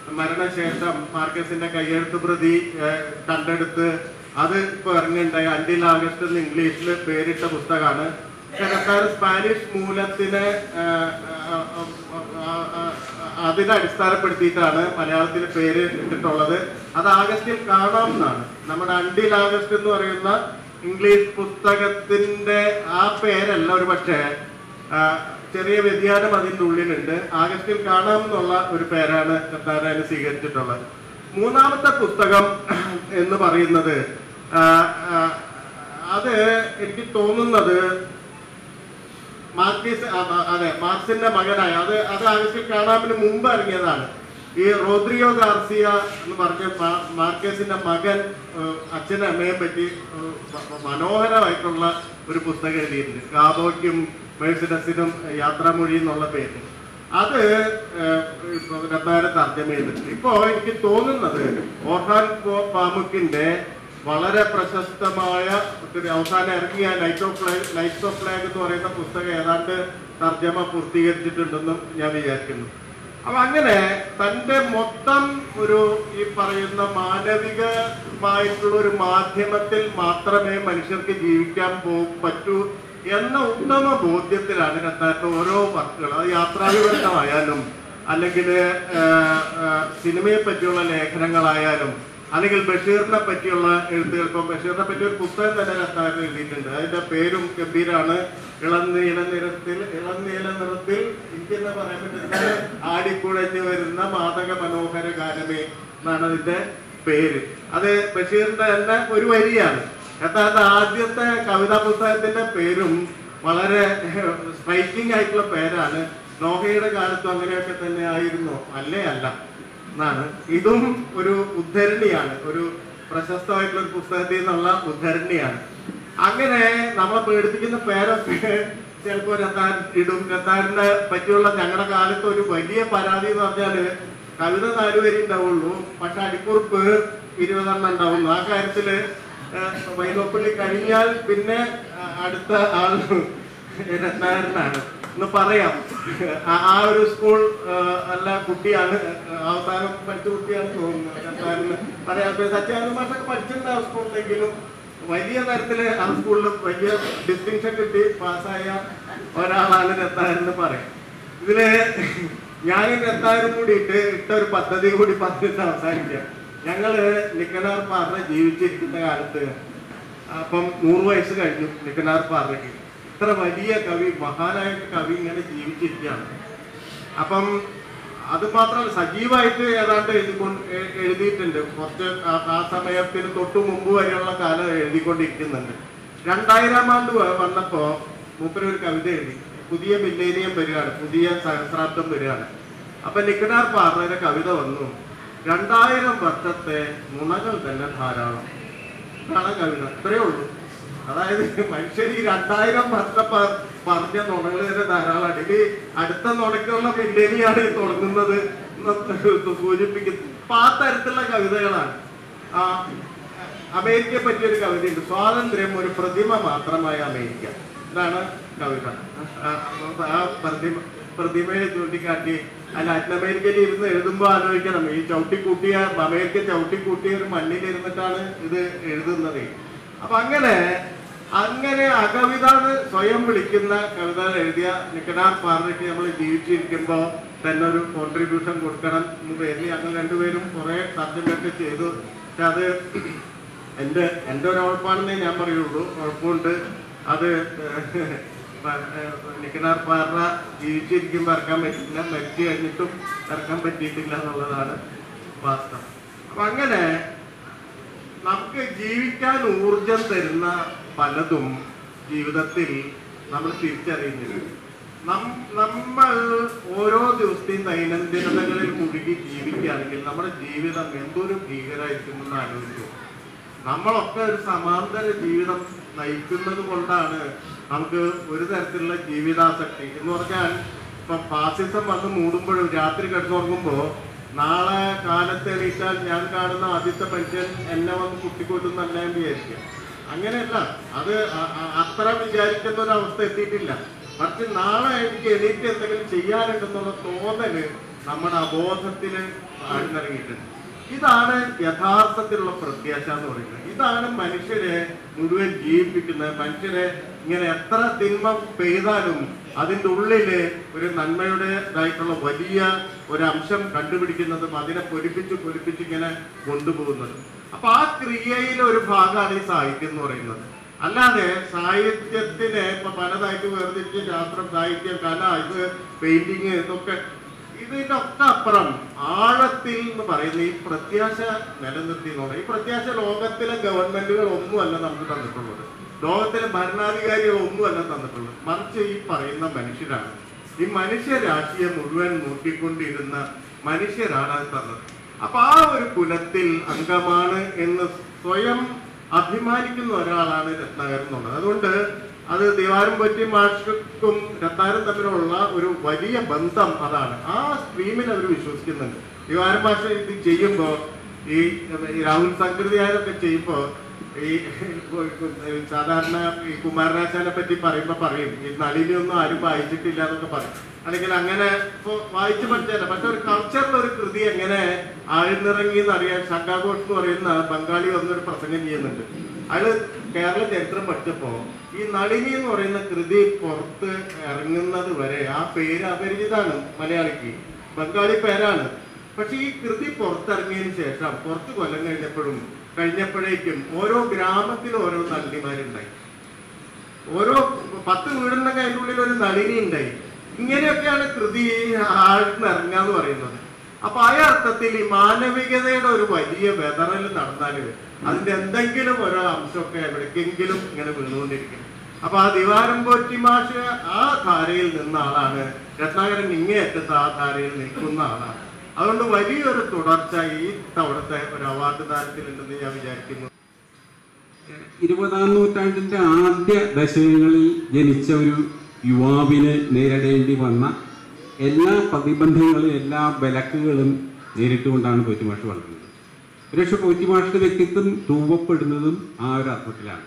മരണശേഷം മാർക്കസിന്റെ കയ്യെഴുത്ത് പ്രതി ഏഹ്, കണ്ടെടുത്ത് അത് ഇപ്പൊ ഇറങ്ങിണ്ടായി അണ്ടിൽ ആഗസ്റ്റ് എന്ന് ഇംഗ്ലീഷിൽ പേരിട്ട പുസ്തകമാണ് ചെറുക്കാർ സ്പാനിഷ് മൂലത്തിനെ ഏഹ്, ആ, ആ, ആ, ആ, അതിനെ അടിസ്ഥാനപ്പെടുത്തിയിട്ടാണ് മലയാളത്തിൽ പേര് ഇട്ടിട്ടുള്ളത് അത് ആഗസ്റ്റിൽ കാണാം എന്നാണ് നമ്മുടെ അണ്ടിൽ ആഗസ്റ്റ് എന്ന് പറയുന്ന ഇംഗ്ലീഷ് പുസ്തകത്തിന്റെ ആ പേരല്ല ഒരു പക്ഷേ ചെറിയ വ്യതിയാനം അതിൻ്റെ ഉള്ളിലുണ്ട് ആഗസ്റ്റിൽ കാണാം എന്നുള്ള ഒരു പേരാണ് കത്താനാന് സ്വീകരിച്ചിട്ടുള്ളത് മൂന്നാമത്തെ പുസ്തകം എന്ന് പറയുന്നത് ആ, ആ, അത് എനിക്ക് തോന്നുന്നത് മാർക്കീസ് ആ, ആ, അതെ മാർക്സിന്റെ മകനായ അത് അത് ആഗസ്റ്റിൽ കാണാമിന് മുമ്പ് ഇറങ്ങിയതാണ് ഈ റോദ്രിയോ ഗാർസിയ എന്ന് പറഞ്ഞ മാ- മാർക്കേസിന്റെ മകൻ ഏഹ്, അച്ഛനും അമ്മയെ പറ്റി ഏഹ്, മ- മനോഹരമായിട്ടുള്ള ഒരു പുസ്തകം എഴുതിയിട്ടുണ്ട് ഗാബോയ്ക്കും മേഴ്സിഡസിനും യാത്രാമൊഴി എന്നുള്ള പേര് അത് ഏഹ്, ഇപ്പൊ രണ്ടായിരം തർജ്ജമ ചെയ്തിട്ടുണ്ട് ഇപ്പോ എനിക്ക് തോന്നുന്നത് ഓർഹാൻ പോ- പാമുക്കിന്റെ വളരെ പ്രശസ്തമായ ഒരു അവസാനം ഇറങ്ങിയ light of flag lights of flag എന്ന് പറയുന്ന പുസ്തകം ഏതാണ്ട് തർജ്ജമ പൂർത്തീകരിച്ചിട്ടുണ്ടെന്നും ഞാൻ വിചാരിക്കുന്നു അപ്പൊ അങ്ങനെ തന്റെ മൊത്തം ഒരു ഈ പറയുന്ന മാനവികമായിട്ടുള്ള ഒരു മാധ്യമത്തിൽ മാത്രമേ മനുഷ്യർക്ക് ജീവിക്കാൻ പോ പറ്റൂ എന്ന ഉത്തമ ബോധ്യത്തിലാണ് രണ്ടായിരത്തി ഓരോ വർക്കുകൾ അത് യാത്രാവിവരണമായാലും അല്ലെങ്കിൽ സിനിമയെ പറ്റിയുള്ള ലേഖനങ്ങളായാലും അല്ലെങ്കിൽ ബഷീറിനെ പറ്റിയുള്ള എഴുത്തുകൾ ഇപ്പം ബഷീറിനെ പറ്റി ഒരു പുസ്തകം തന്നെ രത്താരം എഴുതിയിട്ടുണ്ട് അതിന്റെ പേരും ഗംഭീരാണ് ഇളനീല നിറത്തിൽ ഇളനീല നിറത്തിൽ എനിക്കെന്താ പറയാൻ പറ്റുന്നത് ആടിക്കുഴഞ്ഞു വരുന്ന മാതക മനോഹര ഗാനമേ എന്നാണ് അതിന്റെ പേര് അത് ബഷീറിന്റെ തന്നെ ഒരു വരിയാണ് യഥാർത്ഥ ആദ്യത്തെ കവിതാ പുസ്തകത്തിന്റെ പേരും വളരെ സ്ട്രൈക്കിംഗ് ആയിട്ടുള്ള പേരാണ് നോഹയുടെ കാലത്തും അങ്ങനെയൊക്കെ തന്നെ ആയിരുന്നു അല്ലേ അല്ല എന്നാണ് ഇതും ഒരു ഉദ്ധരണിയാണ് ഒരു പ്രശസ്തമായിട്ടുള്ള ഒരു പുസ്തകത്തിൽ നിന്നുള്ള ഉദ്ധരണിയാണ് അങ്ങനെ നമ്മളെ പേടിപ്പിക്കുന്ന പേരൊക്കെ ചിലപ്പോ രത്താൻ ഇടും രത്താറിനെ പറ്റിയുള്ള ഞങ്ങളുടെ കാലത്ത് ഒരു വലിയ പരാതി എന്ന് പറഞ്ഞാല് കവിത നാല് വരി ഉണ്ടാവുള്ളൂ പക്ഷെ അടിക്കുറിപ്പ് ഇരുപതെണ്ണം ഉണ്ടാവുന്നു ആ കാര്യത്തില് ഏഹ്, വൈലോപ്പള്ളി കഴിഞ്ഞാൽ പിന്നെ ആ, അടുത്ത ആൾ രത്നാകരനാണ് എന്ന് പറയാം ആ- ആ ഒരു സ്കൂൾ ഏഹ്, അല്ല കുട്ടിയാണ് ഏഹ്, അവസാനം പഠിച്ച കുട്ടിയാണ് തോന്നുന്നു രത്നാകരന് പറയാം സത്യാനന്ദ മാഷൊക്കെ പഠിച്ചിട്ടുണ്ടാവും സ്കൂളിലെങ്കിലും വലിയ തരത്തില് ആ സ്കൂളിൽ വലിയ ഡിസ്റ്റിങ്ഷൻ കിട്ടി പാസ്സായ ഒരാളാണ് രത്നാകരൻ പറയാം ഇതില് ഞാനും രണ്ടായിരം കൂടിയിട്ട് ഇട്ട ഒരു പദ്ധതി കൂടി പറഞ്ഞിട്ട് അവസാനിക്കാം ഞങ്ങള് നിക്കനാർ പാറ ജീവിച്ചിരിക്കുന്ന കാലത്ത് അപ്പം നൂറ് വയസ്സ് കഴിഞ്ഞു നിക്കനാർ പാറയ്ക്ക് ഇത്ര വലിയ കവി മഹാനായ ഒരു കവി ഇങ്ങനെ ജീവിച്ചിരിക്കുകയാണ് അപ്പം അത് മാത്രമല്ല സജീവമായിട്ട് ഏതാണ്ട് എഴുതിക്കൊണ്ട് എ- എഴുതിയിട്ടുണ്ട് കുറച്ച് ആ- ആ സമയത്തിന് തൊട്ടു മുമ്പ് വരെയുള്ള കാലം എഴുതിക്കൊണ്ടിരിക്കുന്നുണ്ട് രണ്ടായിരം ആണ്ട് വ- വന്നപ്പോ മൂപ്പര് ഒരു കവിത എഴുതി പുതിയ മില്ലേനിയം വരികയാണ് പുതിയ സഹസ്രാബ്ദം വരികയാണ് അപ്പൊ നിക്കനാർ പാറയുടെ കവിത വന്നു രണ്ടായിരം വർഷത്തെ നുണകൾ തന്നെ ധാരാളം ഇതാണ് കവിത ഇത്രയേ ഉള്ളൂ അതായത് മനുഷ്യർ ഈ രണ്ടായിരം വർഷം പ- പറഞ്ഞ നുണകൾ തന്നെ ധാരാളമാണ് ഇനി അടുത്ത നുണയ്ക്കുള്ള മില്ലേനിയാണ് ഈ തുടങ്ങുന്നത് എന്ന് സൂചിപ്പിക്കുന്നത് അപ്പൊ ആ തരത്തിലുള്ള കവിതകളാണ് ആ അമേരിക്കയെ പറ്റിയൊരു കവിതയുണ്ട് സ്വാതന്ത്ര്യം ഒരു പ്രതിമ മാത്രമായ അമേരിക്ക ഇതാണ് കവിത ആ, ആ പ്രതിമ പ്രതിമയെ ചൂണ്ടിക്കാട്ടി ആ ലാറ്റിൻ അമേരിക്കയിൽ ഇരുന്ന് എഴുതുമ്പോൾ ആലോചിക്കണം ഈ ചവിട്ടിക്കൂട്ടിയ അമേരിക്ക ചവിട്ടിക്കൂട്ടിയ ഒരു മണ്ണിൽ ഇരുന്നിട്ടാണ് ഇത് എഴുതുന്നത് അപ്പൊ അങ്ങനെ അങ്ങനെ അകവിത എന്ന് സ്വയം വിളിക്കുന്ന കവിതകൾ എഴുതിയ നിക്കനാർ പാർട്ടിക്ക് നമ്മൾ ജീവിച്ചിരിക്കുമ്പോ തന്നെ ഒരു കോൺട്രിബ്യൂഷൻ കൊടുക്കണം എന്ന് പേരിൽ ഞങ്ങൾ രണ്ടുപേരും കുറെ തർജ്ജമയൊക്കെ ചെയ്തു പക്ഷെ അത് എന്റെ എന്റെ ഒരു ഉഴപ്പാണെന്നേ ഞാൻ പറയുള്ളൂ ഉഴപ്പുണ്ട് അത് നിക്കനാർ പാറ ജീവിച്ചിരിക്കുമ്പോൾ ഇറക്കാൻ പറ്റില്ല മരിച്ചു കഴിഞ്ഞിട്ടും ഇറക്കാൻ പറ്റിയിട്ടില്ല എന്നുള്ളതാണ് വാസ്തവം അപ്പൊ അങ്ങനെ നമുക്ക് ജീവിക്കാൻ ഊർജം തരുന്ന പലതും ജീവിതത്തിൽ നമ്മൾ തിരിച്ചറിയുന്നില്ല നം- നമ്മൾ ഓരോ ദിവസത്തെയും ദൈനംദിനതകളിൽ മുഴുകി ജീവിക്കുകയാണെങ്കിൽ നമ്മുടെ ജീവിതം എന്തൊരു ഭീകരമായിരിക്കും എന്ന് ആലോചിച്ചു നമ്മളൊക്കെ ഒരു സമാന്തര ജീവിതം നയിക്കുന്നത് കൊണ്ടാണ് നമുക്ക് ഒരു തരത്തിലുള്ള ജീവിതാസക്തി എന്ന് പറഞ്ഞാൽ ഇപ്പൊ ഫാസിസം വന്ന് മൂടുമ്പോഴും രാത്രി കിടന്നുറങ്ങുമ്പോ നാളെ കാലത്ത് എണീറ്റാൽ ഞാൻ കാണുന്ന ആദ്യത്തെ മനുഷ്യൻ എന്നെ വന്ന് കുത്തിക്കൊട്ടുന്നല്ല എന്ന് വിചാരിക്കുക അങ്ങനെയല്ല അത് അ- അ- അത്ര വിചാരിക്കുന്ന ഒരു അവസ്ഥ എത്തിയിട്ടില്ല മറിച്ച് നാളെ എനിക്ക് എണീറ്റ് എന്തെങ്കിലും ചെയ്യാനുണ്ടെന്നുള്ള തോന്നല് നമ്മുടെ അബോധത്തിന് ആഴ്ന്നിറങ്ങിയിട്ടുണ്ട് ഇതാണ് യഥാർത്ഥത്തിലുള്ള പ്രത്യാശ എന്ന് പറയുന്നത് ഇതാണ് മനുഷ്യരെ മുഴുവൻ ജീവിപ്പിക്കുന്നത് മനുഷ്യരെ ഇങ്ങനെ എത്ര തിന്മ പെയ്താലും അതിൻ്റെ ഉള്ളില് ഒരു നന്മയുടേതായിട്ടുള്ള വലിയ ഒരു അംശം കണ്ടുപിടിക്കുന്നതും അതിനെ പൊലിപ്പിച്ച് പൊലിപ്പിച്ച് ഇങ്ങനെ കൊണ്ടുപോകുന്നത് അപ്പൊ ആ ക്രിയയിലെ ഒരു ഭാഗമാണ് ഈ സാഹിത്യം എന്ന് പറയുന്നത് അല്ലാതെ സാഹിത്യത്തിനെ ഇപ്പൊ പലതായിട്ട് വേർതിരിച്ച് ശാസ്ത്രം സാഹിത്യം കല ഇത് പെയിന്റിങ് ഇതൊക്കെ ഇതിന്റെ ഒക്കെ അപ്പുറം ആഴത്തിൽ എന്ന് പറയുന്ന ഈ പ്രത്യാശ നിലനിർത്തി എന്ന് പറയുന്നത് ഈ പ്രത്യാശ ലോകത്തിലെ ഗവൺമെന്റുകൾ ഒന്നുമല്ല നമുക്ക് തന്നിട്ടുള്ളത് ലോകത്തിലെ ഭരണാധികാരികൾ ഒന്നുമല്ല തന്നിട്ടുള്ളത് മറിച്ച് ഈ പറയുന്ന മനുഷ്യരാണ് ഈ മനുഷ്യ രാശിയെ മുഴുവൻ നോക്കിക്കൊണ്ടിരുന്ന മനുഷ്യരാണ് അത് തന്നത് അപ്പൊ ആ ഒരു കുലത്തിൽ അംഗമാണ് എന്ന് സ്വയം അഭിമാനിക്കുന്ന ഒരാളാണ് രത്നാകരൻ എന്നുള്ളത് അതുകൊണ്ട് അത് ദിവാരം പറ്റി മാഷക്കും രത്നാകരൻ തമ്മിലുള്ള ഒരു വലിയ ബന്ധം അതാണ് ആ സ്ട്രീമിൽ അവർ വിശ്വസിക്കുന്നുണ്ട് ദിവാരം മാഷ ഇത് ചെയ്യുമ്പോ ഈ ഈ രാഹുൽ സംകൃതിയാരൊക്കെ ചെയ്യുമ്പോ ഈ സാധാരണ ഈ കുമാരനാശാനെ പറ്റി പറയുമ്പോ പറയും ഈ നളിനിയൊന്നും ആരും വായിച്ചിട്ടില്ല എന്നൊക്കെ പറയും അല്ലെങ്കിൽ അങ്ങനെ ഇപ്പൊ വായിച്ചു പഠിച്ചല്ല പക്ഷെ ഒരു കൾച്ചറിൽ ഒരു കൃതി എങ്ങനെ ആഴ്ന്നിറങ്ങി എന്നറിയാൻ ശങ്കാഘോഷ് എന്ന് പറയുന്ന ബംഗാളി വന്നൊരു പ്രസംഗം ചെയ്യുന്നുണ്ട് അയാള് കേരള ചരിത്രം പഠിച്ചപ്പോ ഈ നളിനി എന്ന് പറയുന്ന കൃതി പുറത്ത് ഇറങ്ങുന്നത് വരെ ആ പേര് അപരിചിതാണ് മലയാളിക്ക് ബംഗാളി പേരാണ് പക്ഷെ ഈ കൃതി പുറത്തിറങ്ങിയതിന് ശേഷം കുറച്ച് കൊല്ലം കഴിഞ്ഞപ്പോഴും കഴിഞ്ഞപ്പോഴേക്കും ഓരോ ഗ്രാമത്തിലും ഓരോ നളിനിമാരുണ്ടായി ഓരോ പത്ത് വീടുണ്ടെങ്കിൽ അതിൻ്റെ ഉള്ളിൽ ഒരു നളിനി ഉണ്ടായി ഇങ്ങനെയൊക്കെയാണ് കൃതി ആഴ്ന്ന് ഇറങ്ങാന്ന് പറയുന്നത് അപ്പൊ ആ അർത്ഥത്തിൽ ഈ മാനവികതയുടെ ഒരു വലിയ വെതറൽ നടന്നാല് അതിന്റെ എന്തെങ്കിലും ഓരോ അംശമൊക്കെ എവിടേക്കെങ്കിലും ഇങ്ങനെ വീണുകൊണ്ടിരിക്കും അപ്പൊ ആ ദിവാരം പോറ്റി മാഷ് ആ ധാരയിൽ നിന്ന ആളാണ് രത്നാകരൻ ഇങ്ങേയറ്റത്ത് ആ ധാരയിൽ നിൽക്കുന്ന ആളാണ് അതുകൊണ്ട് വലിയൊരു തുടർച്ച ഈ തവണത്തെ ഒരു അവാർഡ് ദാനത്തിലുണ്ടെന്ന് ഞാൻ വിചാരിക്കുന്നു ഇരുപതാം നൂറ്റാണ്ടിന്റെ ആദ്യ ദശകങ്ങളിൽ ജനിച്ച ഒരു യുവാവിന് നേരിടേണ്ടി വന്ന എല്ലാ പ്രതിബന്ധങ്ങളും എല്ലാ വിലക്കുകളും നേരിട്ടുകൊണ്ടാണ് പോറ്റിമാഷ് വളർന്നത് ഒരുപക്ഷെ പോറ്റിമാഷിന്റെ വ്യക്തിത്വം രൂപപ്പെടുന്നതും ആ ഒരു അർത്ഥത്തിലാണ്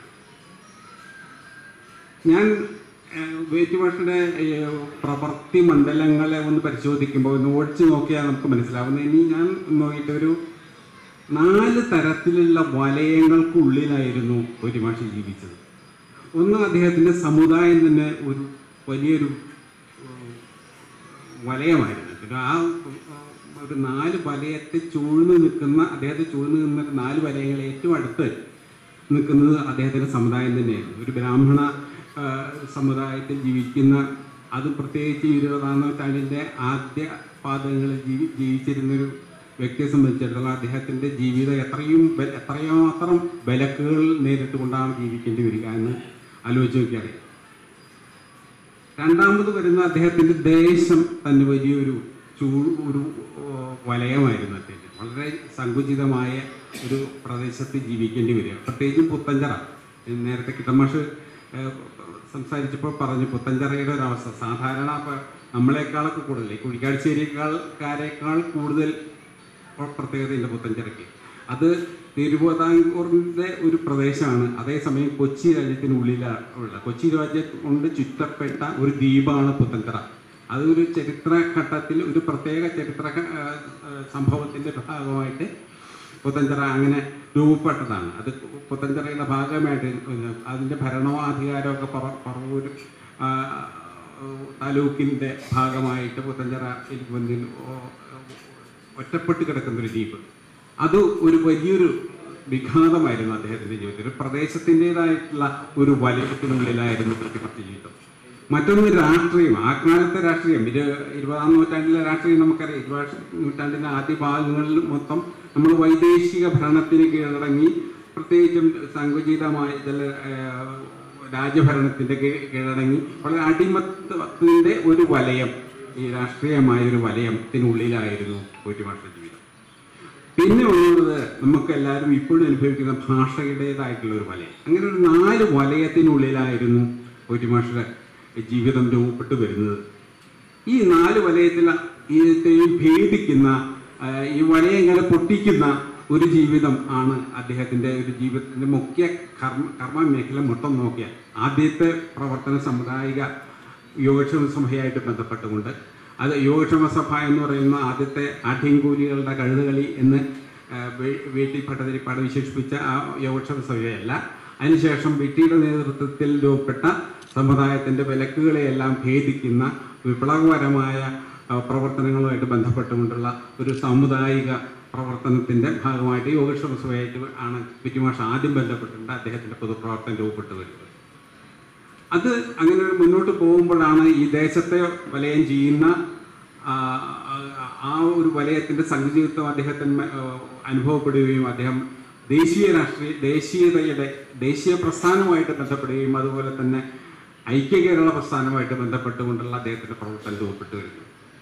ഞാൻ വേറ്റുമാഷിന്റെ പ്രവൃത്തി മണ്ഡലങ്ങളെ ഒന്ന് പരിശോധിക്കുമ്പോൾ ഒന്ന് ഓടിച്ചു നോക്കിയാൽ നമുക്ക് മനസ്സിലാവുന്നത് ഇനി ഞാൻ നോക്കിയിട്ട് ഒരു നാല് തരത്തിലുള്ള വലയങ്ങൾക്കുള്ളിലായിരുന്നു പോറ്റിമാഷി ജീവിച്ചത് ഒന്ന് അദ്ദേഹത്തിൻ്റെ സമുദായം തന്നെ ഒരു വലിയൊരു ഉം, വലയമായിരുന്നു പിന്നെ ആ ഉം, ഒരു നാല് വലയത്തെ ചൂഴ്ന്ന് നിൽക്കുന്ന അദ്ദേഹത്തെ ചൂഴ്ന്ന് നിന്ന ഒരു നാല് വലയങ്ങൾ ഏറ്റവും അടുത്ത് നിൽക്കുന്നത് അദ്ദേഹത്തിൻ്റെ സമുദായം തന്നെയായിരുന്നു ഒരു ബ്രാഹ്മണ ആ, സമുദായത്തിൽ ജീവിക്കുന്ന അത് പ്രത്യേകിച്ച് ഇരുപതാം നൂറ്റാണ്ടിൻ്റെ ആദ്യ പാദങ്ങളിൽ ജീവി ജീവിച്ചിരുന്നൊരു വ്യക്തിയെ സംബന്ധിച്ചിടത്തോളം അദ്ദേഹത്തിൻ്റെ ജീവിതം എത്രയും ബ- എത്രയോ മാത്രം വിലക്കുകൾ നേരിട്ടുകൊണ്ടാണ് ജീവിക്കേണ്ടി വരിക എന്ന് ആലോചിച്ച് നോക്കിയാൽ രണ്ടാമത് വരുന്ന അദ്ദേഹത്തിൻ്റെ ദേശം തന്നെ വലിയൊരു ചൂ ഒരു ഓ, വലയമായിരുന്നു അദ്ദേഹത്തിന് വളരെ സങ്കുചിതമായ ഒരു പ്രദേശത്ത് ജീവിക്കേണ്ടി വരിക പ്രത്യേകിച്ചും പുത്തഞ്ചറ നേരത്തെ കിട്ടമാഷ് ഏഹ്, സംസാരിച്ചപ്പോൾ പറഞ്ഞു പുത്തഞ്ചറയുടെ ഒരു അവസ്ഥ സാധാരണ ഇപ്പൊ നമ്മളെക്കാളൊക്കെ കൂടുതൽ ഈ കുഴിക്കാഴ്ചേരിക്കാൾക്കാരേക്കാൾ കൂടുതൽ പ്രത്യേകതയുണ്ട് പുത്തഞ്ചിറയ്ക്ക് അത് തിരുവിതാംകൂറിൻ്റെ ഒരു പ്രദേശമാണ് അതേസമയം കൊച്ചി രാജ്യത്തിനുള്ളിലാണ് ഉള്ള കൊച്ചി രാജ്യം കൊണ്ട് ചുറ്റപ്പെട്ട ഒരു ദ്വീപാണ് പുത്തഞ്ചിറ അതൊരു ചരിത്രഘട്ടത്തിൽ ഒരു പ്രത്യേക ചരിത്ര ആ, ആ, സംഭവത്തിൻ്റെ ഭാഗമായിട്ട് പുത്തഞ്ചിറ അങ്ങനെ രൂപപ്പെട്ടതാണ് അത് പുത്തഞ്ചിറയുടെ ഭാഗമായിട്ട് അതിൻ്റെ ഭരണാധികാരമൊക്കെ പറ പറവൂർ ആ, താലൂക്കിൻ്റെ ഭാഗമായിട്ട് പുത്തഞ്ചിറ മുന്നിൽ ഒറ്റപ്പെട്ട് കിടക്കുന്ന ഒരു ദ്വീപ് അത് ഒരു വലിയൊരു വിഘാതമായിരുന്നു അദ്ദേഹത്തിൻ്റെ ജീവിതത്തിൽ ഒരു പ്രദേശത്തിൻ്റെതായിട്ടുള്ള ഒരു വലയത്തിനുള്ളിലായിരുന്നു പ്രതിപക്ഷ ജീവിതം മറ്റൊന്ന് രാഷ്ട്രീയം ആ കാലത്തെ രാഷ്ട്രീയം ഇത് ഇരുപതാം നൂറ്റാണ്ടിലെ രാഷ്ട്രീയം നമുക്കറിയാം ഇരുപതാം നൂറ്റാണ്ടിൻ്റെ ആദ്യ ഭാഗങ്ങളിൽ മൊത്തം നമ്മൾ വൈദേശിക ഭരണത്തിന് കീഴടങ്ങി പ്രത്യേകിച്ചും സങ്കുചിതമായ ചില ഏഹ്, രാജ്യഭരണത്തിൻ്റെ കീ- കീഴടങ്ങി വളരെ അടിമത്തത്തിൻ്റെ ഒരു വലയം ഈ രാഷ്ട്രീയമായ ഒരു വലയത്തിനുള്ളിലായിരുന്നു പോറ്റുമാഷ ജീവിതം പിന്നെ ഉള്ളത് നമുക്ക് എല്ലാവരും ഇപ്പോഴും അനുഭവിക്കുന്ന ഭാഷയുടേതായിട്ടുള്ള ഒരു വലയം അങ്ങനെ ഒരു നാല് വലയത്തിനുള്ളിലായിരുന്നു പോറ്റുമാഷയുടെ ജീവിതം രൂപപ്പെട്ടു വരുന്നത് ഈ നാല് വലയത്തിൽ ഇതിനെയും ഭേദിക്കുന്ന ആ, ഈ വലയങ്ങളെ പൊട്ടിക്കുന്ന ഒരു ജീവിതം ആണ് അദ്ദേഹത്തിൻ്റെ ഒരു ജീവിതത്തിൻ്റെ മുഖ്യ കർമ്മ കർമ്മ മേഖല മൊത്തം നോക്കിയാൽ ആദ്യത്തെ പ്രവർത്തന സമുദായിക യോഗക്ഷേമ സഭയായിട്ട് ബന്ധപ്പെട്ടുകൊണ്ട് അത് യോഗക്ഷേമ സഭ എന്ന് പറയുന്ന ആദ്യത്തെ ആഠ്യങ്കൂലികളുടെ കഴുതുകളി എന്ന് ആ, വേ- വീട്ടിൽ ഭട്ടതിരിപ്പാട് വിശേഷിപ്പിച്ച ആ യോഗക്ഷേമ സഭയല്ല അതിനുശേഷം വിട്ടിയുടെ നേതൃത്വത്തിൽ രൂപപ്പെട്ട സമുദായത്തിൻ്റെ വിലക്കുകളെയെല്ലാം ഭേദിക്കുന്ന വിപ്ലവകരമായ ആ, പ്രവർത്തനങ്ങളുമായിട്ട് ബന്ധപ്പെട്ടുകൊണ്ടുള്ള ഒരു സാമുദായിക പ്രവർത്തനത്തിൻ്റെ ഭാഗമായിട്ട് യോഗക്ഷേമ സഭയായിട്ട് ആണ് പിറ്റുമാഷ ആദ്യം ബന്ധപ്പെട്ടിട്ടുണ്ട് അദ്ദേഹത്തിൻ്റെ പൊതുപ്രവർത്തനം രൂപപ്പെട്ടു വരുന്നത് അത് അങ്ങനെ ഒരു മുന്നോട്ട് പോകുമ്പോഴാണ് ഈ ദേശത്തെ വലയം ചെയ്യുന്ന ആ, ആ- ആ ഒരു വലയത്തിൻ്റെ സങ്കുചിതത്വം അദ്ദേഹത്തിന് ആ, അനുഭവപ്പെടുകയും അദ്ദേഹം ദേശീയ രാഷ്ട്രീയ ദേശീയതയുടെ ദേശീയ പ്രസ്ഥാനവുമായിട്ട് ബന്ധപ്പെടുകയും അതുപോലെ തന്നെ ഐക്യ കേരള പ്രസ്ഥാനവുമായിട്ട് ബന്ധപ്പെട്ടുകൊണ്ടുള്ള അദ്ദേഹത്തിൻ്റെ പ്രവർത്തനം രൂപപ്പെട്ടു വരുന്നു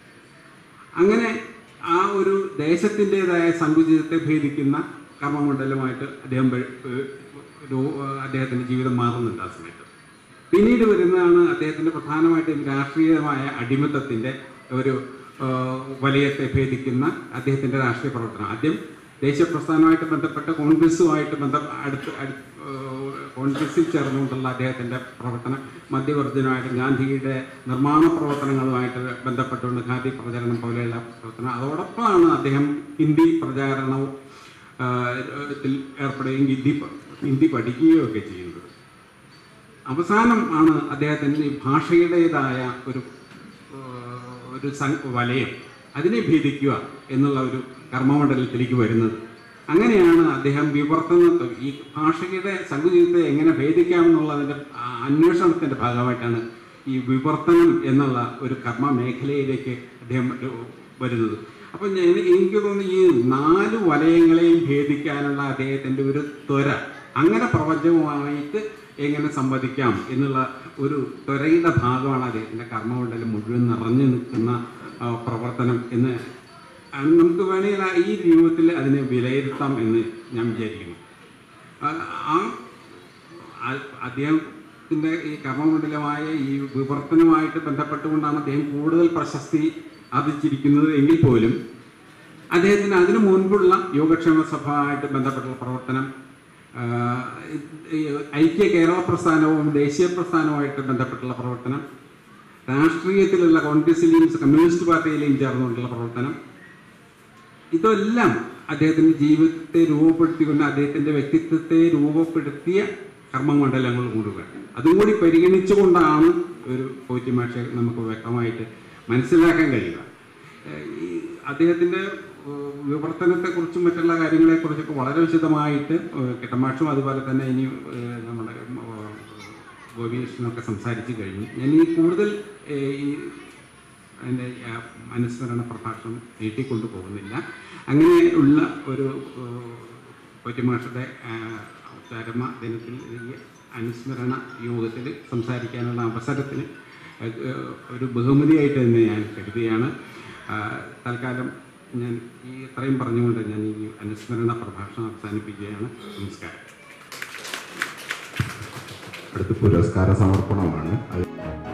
അങ്ങനെ ആ ഒരു ദേശത്തിൻ്റെതായ സങ്കുചിതത്തെ ഭേദിക്കുന്ന കർമ്മമണ്ഡലമായിട്ട് അദ്ദേഹം വെ- ഏഹ് രൂ- അദ്ദേഹത്തിൻ്റെ ജീവിതം മാറുന്നുണ്ട് ആ സമയത്ത് പിന്നീട് വരുന്നതാണ് അദ്ദേഹത്തിൻ്റെ പ്രധാനമായിട്ടും രാഷ്ട്രീയമായ അടിമത്തത്തിൻ്റെ ഒരു ആ, വലയത്തെ ഭേദിക്കുന്ന അദ്ദേഹത്തിൻ്റെ രാഷ്ട്രീയ പ്രവർത്തനം ആദ്യം ദേശീയ പ്രസ്ഥാനവുമായിട്ട് ബന്ധപ്പെട്ട കോൺഗ്രസുമായിട്ട് ബന്ധ അടുത്ത് അടു- ആ, കോൺഗ്രസിൽ ചേർന്നുകൊണ്ടുള്ള അദ്ദേഹത്തിൻ്റെ പ്രവർത്തനം മധ്യവർജനമായിട്ട് ഗാന്ധിയുടെ നിർമ്മാണ പ്രവർത്തനങ്ങളുമായിട്ട് ബന്ധപ്പെട്ടുകൊണ്ട് ഗാന്ധി പ്രചരണം പോലെയുള്ള പ്രവർത്തനം അതോടൊപ്പമാണ് അദ്ദേഹം ഹിന്ദി പ്രചാരണവും ആ, ത്തിൽ ഏർപ്പെടുകയും ഹിന്ദി പ- ഹിന്ദി പഠിക്കുകയും ഒക്കെ ചെയ്യുന്നത് അവസാനം ആണ് അദ്ദേഹത്തിൻ്റെ ഈ ഭാഷയുടേതായ ഒരു ഏഹ്, ഒരു സം- വലയം അതിനെ ഭേദിക്കുക എന്നുള്ള ഒരു കർമ്മമണ്ഡലത്തിലേക്ക് വരുന്നത് അങ്ങനെയാണ് അദ്ദേഹം വിവർത്തന ഈ ഭാഷയുടെ സങ്കുചിതത്തെ എങ്ങനെ ഭേദിക്കാമെന്നുള്ളതിൻ്റെ ആ അന്വേഷണത്തിൻ്റെ ഭാഗമായിട്ടാണ് ഈ വിവർത്തനം എന്നുള്ള ഒരു കർമ്മ മേഖലയിലേക്ക് അദ്ദേഹം ഒരു വരുന്നത് അപ്പം ഞാൻ എനിക്ക് തോന്നുന്നു ഈ നാല് വലയങ്ങളെയും ഭേദിക്കാനുള്ള അദ്ദേഹത്തിൻ്റെ ഒരു ത്വര അങ്ങനെ പ്രപഞ്ചവുമായിട്ട് എങ്ങനെ സംവദിക്കാം എന്നുള്ള ഒരു ത്വരയുടെ ഭാഗമാണ് അദ്ദേഹത്തിൻ്റെ കർമ്മമണ്ഡലം മുഴുവൻ നിറഞ്ഞു നിൽക്കുന്ന ആ, പ്രവർത്തനം എന്ന് ആ, നമുക്ക് വേണമെങ്കിൽ ആ- ഈ രൂപത്തിൽ അതിനെ വിലയിരുത്താം എന്ന് ഞാൻ വിചാരിക്കുന്നു ആ ആ- ആ- അദ്ദേഹത്തിൻ്റെ ഈ കർമ്മമണ്ഡലമായ ഈ വിവർത്തനവുമായിട്ട് ബന്ധപ്പെട്ടുകൊണ്ടാണ് അദ്ദേഹം കൂടുതൽ പ്രശസ്തി ആർജിച്ചിരിക്കുന്നത് എങ്കിൽ പോലും അദ്ദേഹത്തിന് അതിനു മുൻപുള്ള യോഗക്ഷേമ സഭയുമായിട്ട് ബന്ധപ്പെട്ടുള്ള പ്രവർത്തനം ആ, ഈ ഐക്യ കേരള പ്രസ്ഥാനവും ദേശീയ പ്രസ്ഥാനവുമായിട്ട് ബന്ധപ്പെട്ടുള്ള പ്രവർത്തനം രാഷ്ട്രീയത്തിലുള്ള കോൺഗ്രസിലെയും കമ്മ്യൂണിസ്റ്റ് പാർട്ടിയിലെയും ചേർന്നുകൊണ്ടുള്ള പ്രവർത്തനം ഇതെല്ലാം അദ്ദേഹത്തിൻ്റെ ജീവിതത്തെ രൂപപ്പെടുത്തിക്കൊണ്ട് അദ്ദേഹത്തിൻ്റെ വ്യക്തിത്വത്തെ രൂപപ്പെടുത്തിയ കർമ്മമണ്ഡലങ്ങൾ കൂടുക അതും കൂടി പരിഗണിച്ചുകൊണ്ടാണ് ഒരു പോറ്റിമാഷ നമുക്ക് വ്യക്തമായിട്ട് മനസ്സിലാക്കാൻ കഴിയുക ഏഹ് ഈ അദ്ദേഹത്തിൻ്റെ ഏഹ് വിവർത്തനത്തെക്കുറിച്ചും മറ്റുള്ള കാര്യങ്ങളെക്കുറിച്ചൊക്കെ വളരെ വിശദമായിട്ട് ഏഹ് കിട്ടമാഷും അതുപോലെ തന്നെ ഇനി ഏഹ് നമ്മുടെ ഏഹ് ഗോപികൃഷ്ണനൊക്കെ സംസാരിച്ച് കഴിഞ്ഞു ഞാൻ ഈ കൂടുതൽ ഏഹ് ഈ അതിൻ്റെ ആ, അനുസ്മരണ പ്രഭാഷണം നീട്ടിക്കൊണ്ടു പോകുന്നില്ല അങ്ങനെ ഉള്ള ഒരു പൊറ്റുമാഷയുടെ ചരമ ദിനത്തിൽ ഈ അനുസ്മരണ യോഗത്തിൽ സംസാരിക്കാനുള്ള അവസരത്തിന് ഏഹ്, ഒരു ബഹുമതിയായിട്ട് തന്നെ ഞാൻ കരുതുകയാണ് ആ, തൽക്കാലം ഞാൻ ഈ ഇത്രയും പറഞ്ഞുകൊണ്ട് ഞാൻ ഈ അനുസ്മരണ പ്രഭാഷണം അവസാനിപ്പിക്കുകയാണ് നമസ്കാരം അടുത്ത പുരസ്കാര സമർപ്പണമാണ് അത്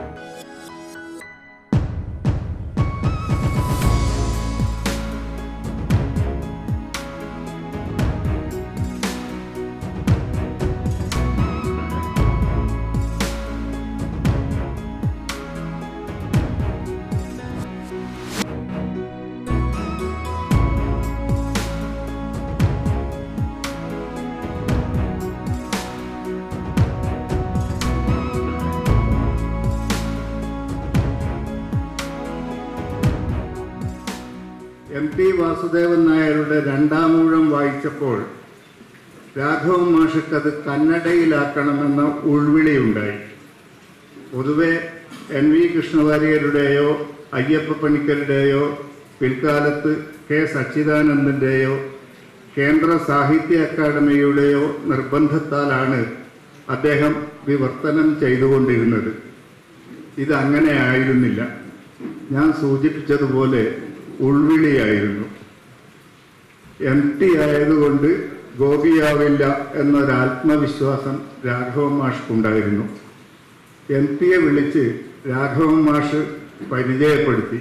എം ടി വാസുദേവൻ നായരുടെ രണ്ടാമൂഴം വായിച്ചപ്പോൾ രാഘവൻ മാഷക്കത് കന്നഡയിലാക്കണമെന്ന ഉൾവിളിയുണ്ടായി പൊതുവെ എൻ വി കൃഷ്ണവാര്യരുടെയോ അയ്യപ്പ പണിക്കരുടെയോ പിൽക്കാലത്ത് കെ സച്ചിദാനന്ദൻ്റെയോ കേന്ദ്ര സാഹിത്യ അക്കാദമിയുടെയോ നിർബന്ധത്താലാണ് അദ്ദേഹം വിവർത്തനം ചെയ്തുകൊണ്ടിരുന്നത് ഇതങ്ങനെ ആയിരുന്നില്ല ഞാൻ സൂചിപ്പിച്ചതുപോലെ ഉൾവിളിയായിരുന്നു എം ടി ആയതുകൊണ്ട് ഗോപിയാവില്ല എന്നൊരാത്മവിശ്വാസം രാഘവൻ മാഷ്ക്കുണ്ടായിരുന്നു എം പിയെ വിളിച്ച് രാഘവൻ മാഷ് പരിചയപ്പെടുത്തി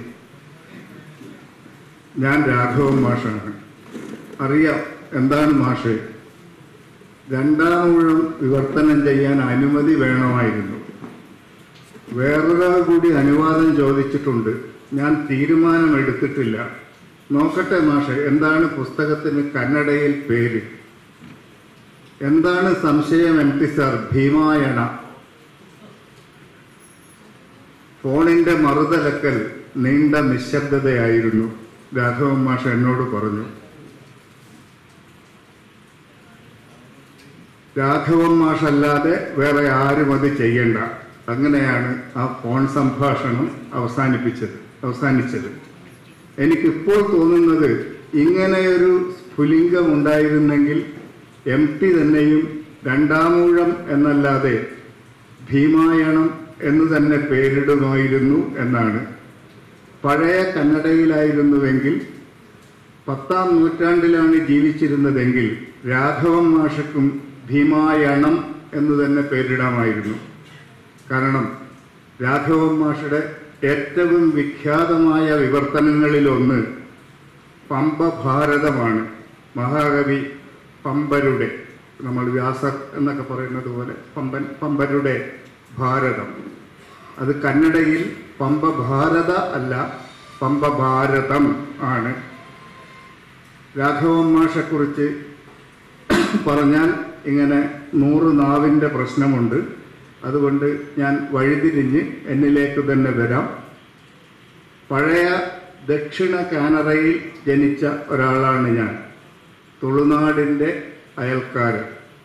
ഞാൻ രാഘവൻ മാഷാണ് അറിയാം എന്താണ് മാഷ് രണ്ടാമൂഴം വിവർത്തനം ചെയ്യാൻ അനുമതി വേണമായിരുന്നു വേറൊരാൾ കൂടി അനുവാദം ചോദിച്ചിട്ടുണ്ട് ഞാൻ തീരുമാനമെടുത്തിട്ടില്ല നോക്കട്ടെ മാഷെ എന്താണ് പുസ്തകത്തിന് കന്നഡയിൽ പേര് എന്താണ് സംശയം എം ടി സാർ ഭീമായണ ഫോണിന്റെ മറുതലക്കൽ നീണ്ട നിശബ്ദതയായിരുന്നു രാഘവൻ മാഷ് എന്നോട് പറഞ്ഞു രാഘവൻ മാഷല്ലാതെ വേറെ ആരും അത് ചെയ്യണ്ട അങ്ങനെയാണ് ആ ഫോൺ സംഭാഷണം അവസാനിപ്പിച്ചത് അവസാനിച്ചത് എനിക്കിപ്പോൾ തോന്നുന്നത് ഇങ്ങനെയൊരു സ്ഫുലിംഗം ഉണ്ടായിരുന്നെങ്കിൽ എം ടി തന്നെയും രണ്ടാമൂഴം എന്നല്ലാതെ ഭീമായണം എന്ന് തന്നെ പേരിടുമായിരുന്നു എന്നാണ് പഴയ കന്നഡയിലായിരുന്നുവെങ്കിൽ പത്താം നൂറ്റാണ്ടിലാണ് ജീവിച്ചിരുന്നതെങ്കിൽ രാഘവൻ മാഷക്കും ഭീമായണം എന്ന് തന്നെ പേരിടാമായിരുന്നു കാരണം രാഘവൻ മാഷയുടെ ഏറ്റവും വിഖ്യാതമായ വിവർത്തനങ്ങളിലൊന്ന് പമ്പ ഭാരതമാണ് മഹാകവി പമ്പരുടെ നമ്മൾ വ്യാസർ എന്നൊക്കെ പറയുന്നത് പോലെ പമ്പൻ പമ്പരുടെ ഭാരതം അത് കന്നഡയിൽ പമ്പ ഭാരത അല്ല പമ്പ ഭാരതം ആണ് രാഘവൻ മാഷെക്കുറിച്ച് പറഞ്ഞാൽ ഇങ്ങനെ നൂറ് നാവിൻ്റെ പ്രശ്നമുണ്ട് അതുകൊണ്ട് ഞാൻ വഴിതിരിഞ്ഞ് എന്നിലേക്ക് തന്നെ വരാം പഴയ ദക്ഷിണ കാനറയിൽ ജനിച്ച ഒരാളാണ് ഞാൻ തുളുനാടിൻ്റെ അയൽക്കാരൻ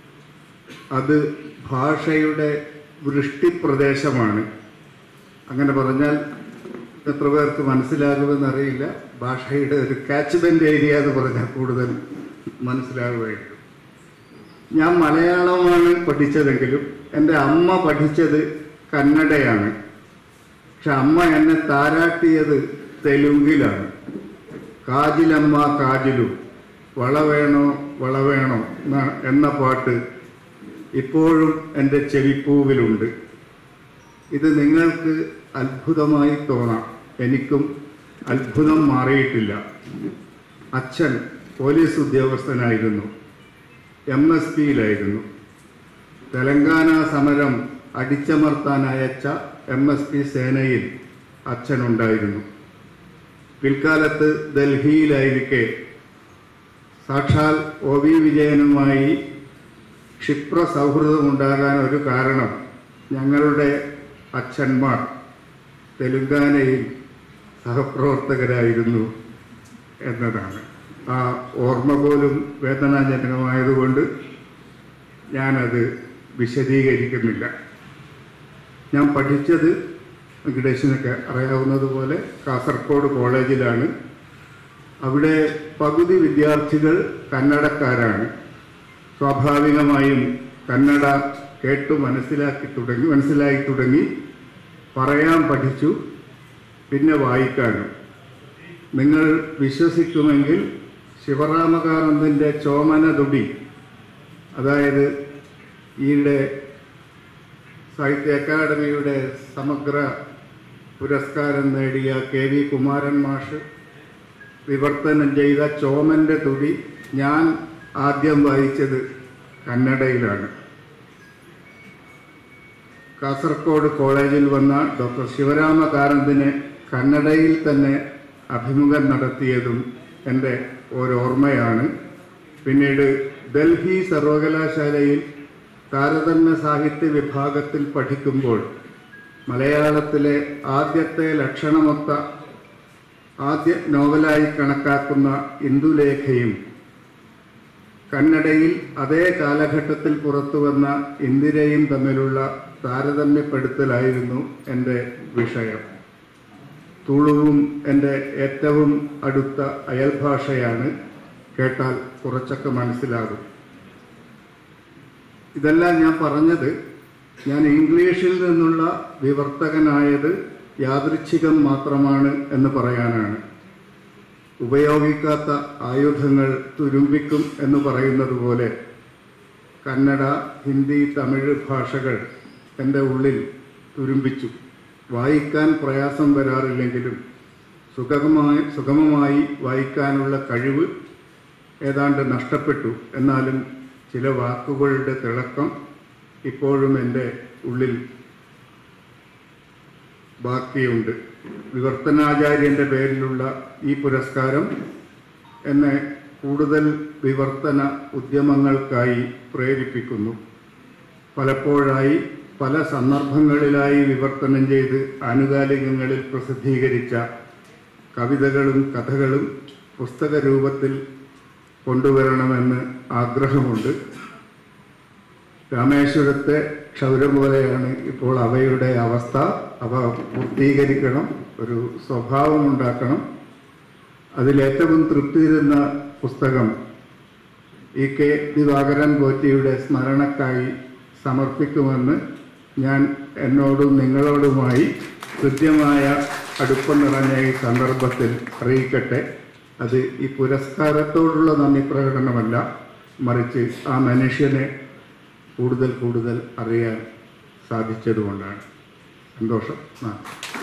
അത് ഭാഷയുടെ വൃഷ്ടിപ്രദേശമാണ് അങ്ങനെ പറഞ്ഞാൽ എത്ര പേർക്ക് മനസ്സിലാകുമെന്നറിയില്ല ഭാഷയുടെ ഒരു കാച്ച്മെൻ്റ് ഏരിയ എന്ന് പറഞ്ഞാൽ കൂടുതൽ മനസ്സിലാകുമായിരിക്കും ഞാൻ മലയാളമാണ് പഠിച്ചതെങ്കിലും എൻ്റെ അമ്മ പഠിച്ചത് കന്നഡയാണ് പക്ഷെ അമ്മ എന്നെ താരാട്ടിയത് തെലുങ്കിലാണ് കാജിലമ്മ കാജിലു വള വേണോ വള വേണോ എന്ന- എന്ന പാട്ട് ഇപ്പോഴും എൻ്റെ ചെവിപ്പൂവിലുണ്ട് ഇത് നിങ്ങൾക്ക് അത്ഭുതമായി തോന്നാം എനിക്കും അത്ഭുതം മാറിയിട്ടില്ല അച്ഛൻ പോലീസ് ഉദ്യോഗസ്ഥനായിരുന്നു എം എസ് പിയിലായിരുന്നു തെലങ്കാന സമരം അടിച്ചമർത്താൻ അയച്ച എം എസ് പി സേനയിൽ അച്ഛനുണ്ടായിരുന്നു പിൽക്കാലത്ത് ഡൽഹിയിലായിരിക്കെ സാക്ഷാൽ ഒ വി വിജയനുമായി ക്ഷിപ്ര സൗഹൃദമുണ്ടാകാൻ ഒരു കാരണം ഞങ്ങളുടെ അച്ഛന്മാർ തെലുങ്കാനയിൽ സഹപ്രവർത്തകരായിരുന്നു എന്നതാണ് ആ ഓർമ്മ പോലും വേദനാജനകമായതുകൊണ്ട് ഞാനത് വിശദീകരിക്കുന്നില്ല ഞാൻ പഠിച്ചത് വെങ്കടേശനൊക്കെ അറിയാവുന്നതുപോലെ കാസർഗോഡ് കോളേജിലാണ് അവിടെ പകുതി വിദ്യാർത്ഥികൾ കന്നഡക്കാരാണ് സ്വാഭാവികമായും കന്നഡ കേട്ടു മനസ്സിലാക്കി തുടങ്ങി മനസ്സിലായി തുടങ്ങി പറയാൻ പഠിച്ചു പിന്നെ വായിക്കാനും നിങ്ങൾ വിശ്വസിക്കുമെങ്കിൽ ശിവരാമകാനന്ദൻ്റെ ചോമന തുടി അതായത് ഈയിടെ സാഹിത്യ അക്കാദമിയുടെ സമഗ്ര പുരസ്കാരം നേടിയ കെ വി കുമാരൻ മാഷ് വിവർത്തനം ചെയ്ത ചോമൻ്റെ തുടി ഞാൻ ആദ്യം വായിച്ചത് കന്നഡയിലാണ് കാസർഗോഡ് കോളേജിൽ വന്ന ഡോക്ടർ ശിവരാമകാനന്ദിനെ കന്നഡയിൽ തന്നെ അഭിമുഖം നടത്തിയതും എൻ്റെ ഓരോർമ്മയാണ് പിന്നീട് ഡൽഹി സർവകലാശാലയിൽ താരതമ്യ സാഹിത്യ വിഭാഗത്തിൽ പഠിക്കുമ്പോൾ മലയാളത്തിലെ ആദ്യത്തെ ലക്ഷണമൊത്ത ആദ്യ നോവലായി കണക്കാക്കുന്ന ഇന്ദുലേഖയും കന്നഡയിൽ അതേ കാലഘട്ടത്തിൽ പുറത്തുവന്ന ഇന്ദിരയും തമ്മിലുള്ള താരതമ്യപ്പെടുത്തലായിരുന്നു എൻ്റെ വിഷയം തുളുവും എൻ്റെ ഏറ്റവും അടുത്ത അയൽഭാഷയാണ് കേട്ടാൽ കുറച്ചൊക്കെ മനസ്സിലാകും ഇതെല്ലാം ഞാൻ പറഞ്ഞത് ഞാൻ ഇംഗ്ലീഷിൽ നിന്നുള്ള വിവർത്തകനായത് യാദൃച്ഛികം മാത്രമാണ് എന്ന് പറയാനാണ് ഉപയോഗിക്കാത്ത ആയുധങ്ങൾ തുരുമ്പിക്കും എന്ന് പറയുന്നത് പോലെ കന്നഡ ഹിന്ദി തമിഴ് ഭാഷകൾ എൻ്റെ ഉള്ളിൽ തുരുമ്പിച്ചു വായിക്കാൻ പ്രയാസം വരാറില്ലെങ്കിലും സുഗമമായി സുഗമമായി വായിക്കാനുള്ള കഴിവ് ഏതാണ്ട് നഷ്ടപ്പെട്ടു എന്നാലും ചില വാക്കുകളുടെ തിളക്കം ഇപ്പോഴും എൻ്റെ ഉള്ളിൽ ബാക്കിയുണ്ട് വിവർത്തനാചാര്യൻ്റെ പേരിലുള്ള ഈ പുരസ്കാരം എന്നെ കൂടുതൽ വിവർത്തന ഉദ്യമങ്ങൾക്കായി പ്രേരിപ്പിക്കുന്നു പലപ്പോഴായി പല സന്ദർഭങ്ങളിലായി വിവർത്തനം ചെയ്ത് ആനുകാലികങ്ങളിൽ പ്രസിദ്ധീകരിച്ച കവിതകളും കഥകളും പുസ്തക രൂപത്തിൽ കൊണ്ടുവരണമെന്ന് ആഗ്രഹമുണ്ട് രാമേശ്വരത്തെ ക്ഷൗരം പോലെയാണ് ഇപ്പോൾ അവയുടെ അവസ്ഥ അവ പൂർത്തീകരിക്കണം ഒരു സ്വഭാവം ഉണ്ടാക്കണം അതിലേറ്റവും തൃപ്തി തരുന്ന പുസ്തകം ഇ കെ ദിവാകരൻ പോറ്റിയുടെ സ്മരണക്കായി സമർപ്പിക്കുമെന്ന് ഞാൻ എന്നോടും നിങ്ങളോടുമായി കൃത്യമായ അടുപ്പം നിറഞ്ഞ ഈ സന്ദർഭത്തിൽ അറിയിക്കട്ടെ അത് ഈ പുരസ്കാരത്തോടുള്ള നന്ദി പ്രകടനമല്ല മറിച്ച് ആ മനുഷ്യനെ കൂടുതൽ കൂടുതൽ അറിയാൻ സാധിച്ചതുകൊണ്ടാണ് സന്തോഷം നന്ദി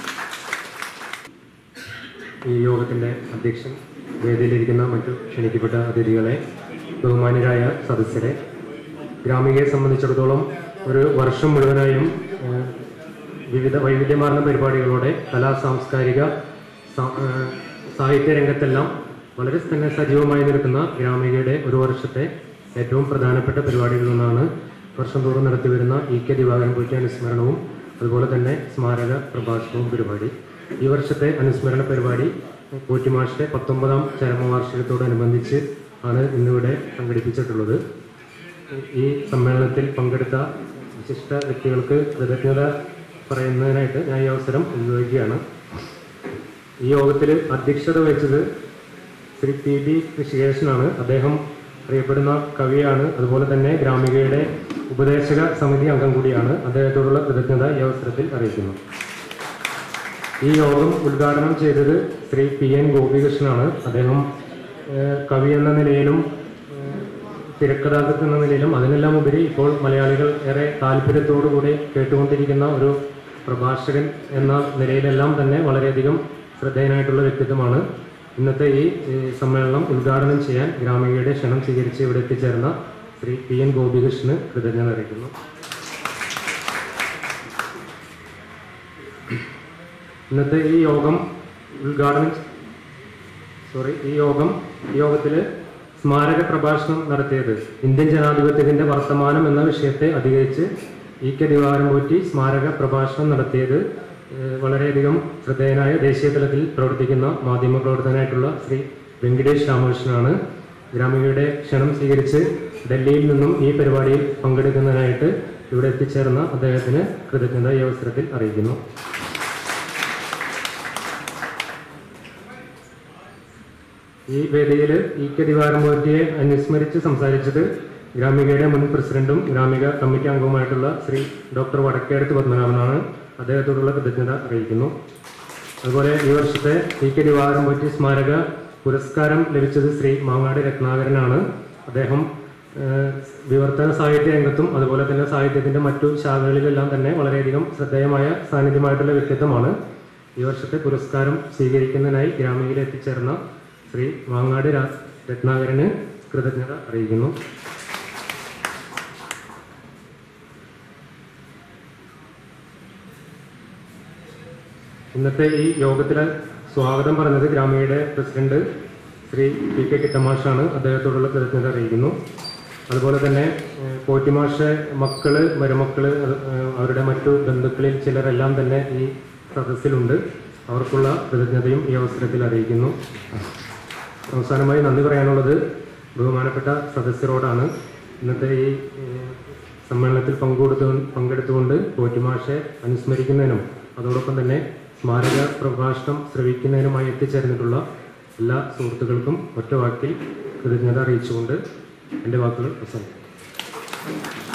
ഈ യോഗത്തിൻ്റെ അധ്യക്ഷൻ വേദിയിലിരിക്കുന്ന മറ്റു ക്ഷണിക്കപ്പെട്ട അതിഥികളെ ബഹുമാന്യരായ സദസ്യരെ ഗ്രാമികയെ സംബന്ധിച്ചിടത്തോളം ഒരു വർഷം മുഴുവനായും ഏഹ്, വിവിധ വൈവിധ്യമാർന്ന പരിപാടികളോടെ കലാ സാംസ്കാരിക സാ- ഏഹ്, സാഹിത്യ രംഗത്തെല്ലാം വളരെ തന്നെ സജീവമായി നിൽക്കുന്ന ഗ്രാമികയുടെ ഒരു വർഷത്തെ ഏറ്റവും പ്രധാനപ്പെട്ട പരിപാടികളിലൊന്നാണ് വർഷം തോറും നടത്തിവരുന്ന ഇ കെ ദിവാകരൻ പോറ്റി അനുസ്മരണവും അതുപോലെ തന്നെ സ്മാരക പ്രഭാഷണവും പരിപാടി ഈ വർഷത്തെ അനുസ്മരണ പരിപാടി പോറ്റിമാഷിന്റെ പത്തൊമ്പതാം ചരമവാർഷികത്തോടനുബന്ധിച്ച് ആണ് ഇന്നിവിടെ സംഘടിപ്പിച്ചിട്ടുള്ളത് ഈ സമ്മേളനത്തിൽ പങ്കെടുത്ത വിശിഷ്ട വ്യക്തികൾക്ക് കൃതജ്ഞത പറയുന്നതിനായിട്ട് ഞാൻ ഈ അവസരം ഉപയോഗിക്കുകയാണ് ഈ യോഗത്തിൽ അധ്യക്ഷത വഹിച്ചത് ശ്രീ പി ബി ഋഷികേശനാണ് അദ്ദേഹം അറിയപ്പെടുന്ന കവിയാണ് അതുപോലെ തന്നെ ഗ്രാമികയുടെ ഉപദേശക സമിതി അംഗം കൂടിയാണ് അദ്ദേഹത്തോടുള്ള കൃതജ്ഞത ഈ അവസരത്തിൽ അറിയിക്കുന്നു ഈ യോഗം ഉദ്ഘാടനം ചെയ്തത് ശ്രീ പി എൻ ഗോപികൃഷ്ണനാണ് അദ്ദേഹം ഏഹ്, കവി എന്ന നിലയിലും ഏഹ്, തിരക്കഥാകൃത്ത് എന്ന നിലയിലും അതിനെല്ലാം ഉപരി ഇപ്പോൾ മലയാളികൾ ഏറെ താല്പര്യത്തോടുകൂടി കേട്ടുകൊണ്ടിരിക്കുന്ന ഒരു പ്രഭാഷകൻ എന്ന നിലയിലെല്ലാം തന്നെ വളരെയധികം ശ്രദ്ധേയനായിട്ടുള്ള വ്യക്തിത്വമാണ് ഇന്നത്തെ ഈ ഏഹ്, സമ്മേളനം ഉദ്ഘാടനം ചെയ്യാൻ ഗ്രാമികയുടെ ക്ഷണം സ്വീകരിച്ച് ഇവിടെ എത്തിച്ചേർന്ന ശ്രീ പി എൻ ഗോപികൃഷ്ണന് കൃതജ്ഞത അറിയിക്കുന്നു ഇന്നത്തെ ഈ യോഗം ഉദ്ഘാടനം സോറി ഈ യോഗം ഈ യോഗത്തിൽ സ്മാരക പ്രഭാഷണം നടത്തിയത് ഇന്ത്യൻ ജനാധിപത്യത്തിന്റെ വർത്തമാനം എന്ന വിഷയത്തെ അധികരിച്ച് ഇ കെ ദിവാരം പോറ്റി സ്മാരക പ്രഭാഷണം നടത്തിയത് ഏഹ്, വളരെയധികം ശ്രദ്ധേയനായ ദേശീയ തലത്തിൽ പ്രവർത്തിക്കുന്ന മാധ്യമ പ്രവർത്തകനായിട്ടുള്ള ശ്രീ വെങ്കടേഷ് രാമകൃഷ്ണനാണ് ഗ്രാമികയുടെ ക്ഷണം സ്വീകരിച്ച് ഡൽഹിയിൽ നിന്നും ഈ പരിപാടിയിൽ പങ്കെടുക്കുന്നതിനായിട്ട് ഇവിടെ എത്തിച്ചേർന്ന അദ്ദേഹത്തിന് കൃതജ്ഞത ഈ അവസരത്തിൽ അറിയിക്കുന്നു ഈ വേദിയിൽ ഇ കെ ദിവാരമൂർത്തിയെ അനുസ്മരിച്ച് സംസാരിച്ചത് ഗ്രാമികയുടെ മുൻ പ്രസിഡന്റും ഗ്രാമിക കമ്മിറ്റി അംഗവുമായിട്ടുള്ള ശ്രീ ഡോക്ടർ വടക്കേടത്ത് പത്മനാഭനാണ് അദ്ദേഹത്തോടുള്ള കൃതജ്ഞത അറിയിക്കുന്നു അതുപോലെ ഈ വർഷത്തെ ഇ കെ ദിവാരമൂർത്തി സ്മാരക പുരസ്കാരം ലഭിച്ചത് ശ്രീ മാങ്ങാട് രത്നാകരനാണ് അദ്ദേഹം ഏഹ്, വിവർത്തന സാഹിത്യ രംഗത്തും അതുപോലെ തന്നെ സാഹിത്യത്തിന്റെ മറ്റു ശാഖകളിലെല്ലാം തന്നെ വളരെയധികം ശ്രദ്ധേയമായ സാന്നിധ്യമായിട്ടുള്ള വ്യക്തിത്വമാണ് ഈ വർഷത്തെ പുരസ്കാരം സ്വീകരിക്കുന്നതിനായി ഗ്രാമീണയിൽ എത്തിച്ചേർന്ന ശ്രീ വാങ്ങാട് രാ- രത്നാകരന് കൃതജ്ഞത അറിയിക്കുന്നു ഇന്നത്തെ ഈ യോഗത്തിലെ സ്വാഗതം പറഞ്ഞത് ഗ്രാമീണയുടെ പ്രസിഡന്റ് ശ്രീ പി കെ കിട്ടമാഷാണ് അദ്ദേഹത്തോടുള്ള കൃതജ്ഞത അറിയിക്കുന്നു അതുപോലെ തന്നെ ഏഹ്, പോറ്റിമാഷെ മക്കള് മരുമക്കള് അത്, ഏഹ്, അവരുടെ മറ്റു ബന്ധുക്കളിൽ ചിലരെല്ലാം തന്നെ ഈ സദസ്സിലുണ്ട് അവർക്കുള്ള കൃതജ്ഞതയും ഈ അവസരത്തിൽ അറിയിക്കുന്നു അവസാനമായി നന്ദി പറയാനുള്ളത് ബഹുമാനപ്പെട്ട സദസ്യരോടാണ് ഇന്നത്തെ ഈ ഏഹ്, സമ്മേളനത്തിൽ പങ്കെടുത്തു പങ്കെടുത്തുകൊണ്ട് പോറ്റുമാഷെ അനുസ്മരിക്കുന്നതിനും അതോടൊപ്പം തന്നെ സ്മാരക പ്രഭാഷണം ശ്രവിക്കുന്നതിനുമായി എത്തിച്ചേർന്നിട്ടുള്ള എല്ലാ സുഹൃത്തുക്കൾക്കും ഒറ്റ വാക്കിൽ കൃതജ്ഞത അറിയിച്ചുകൊണ്ട് എൻ്റെ വാക്കുകൾ അവസാനിക്കും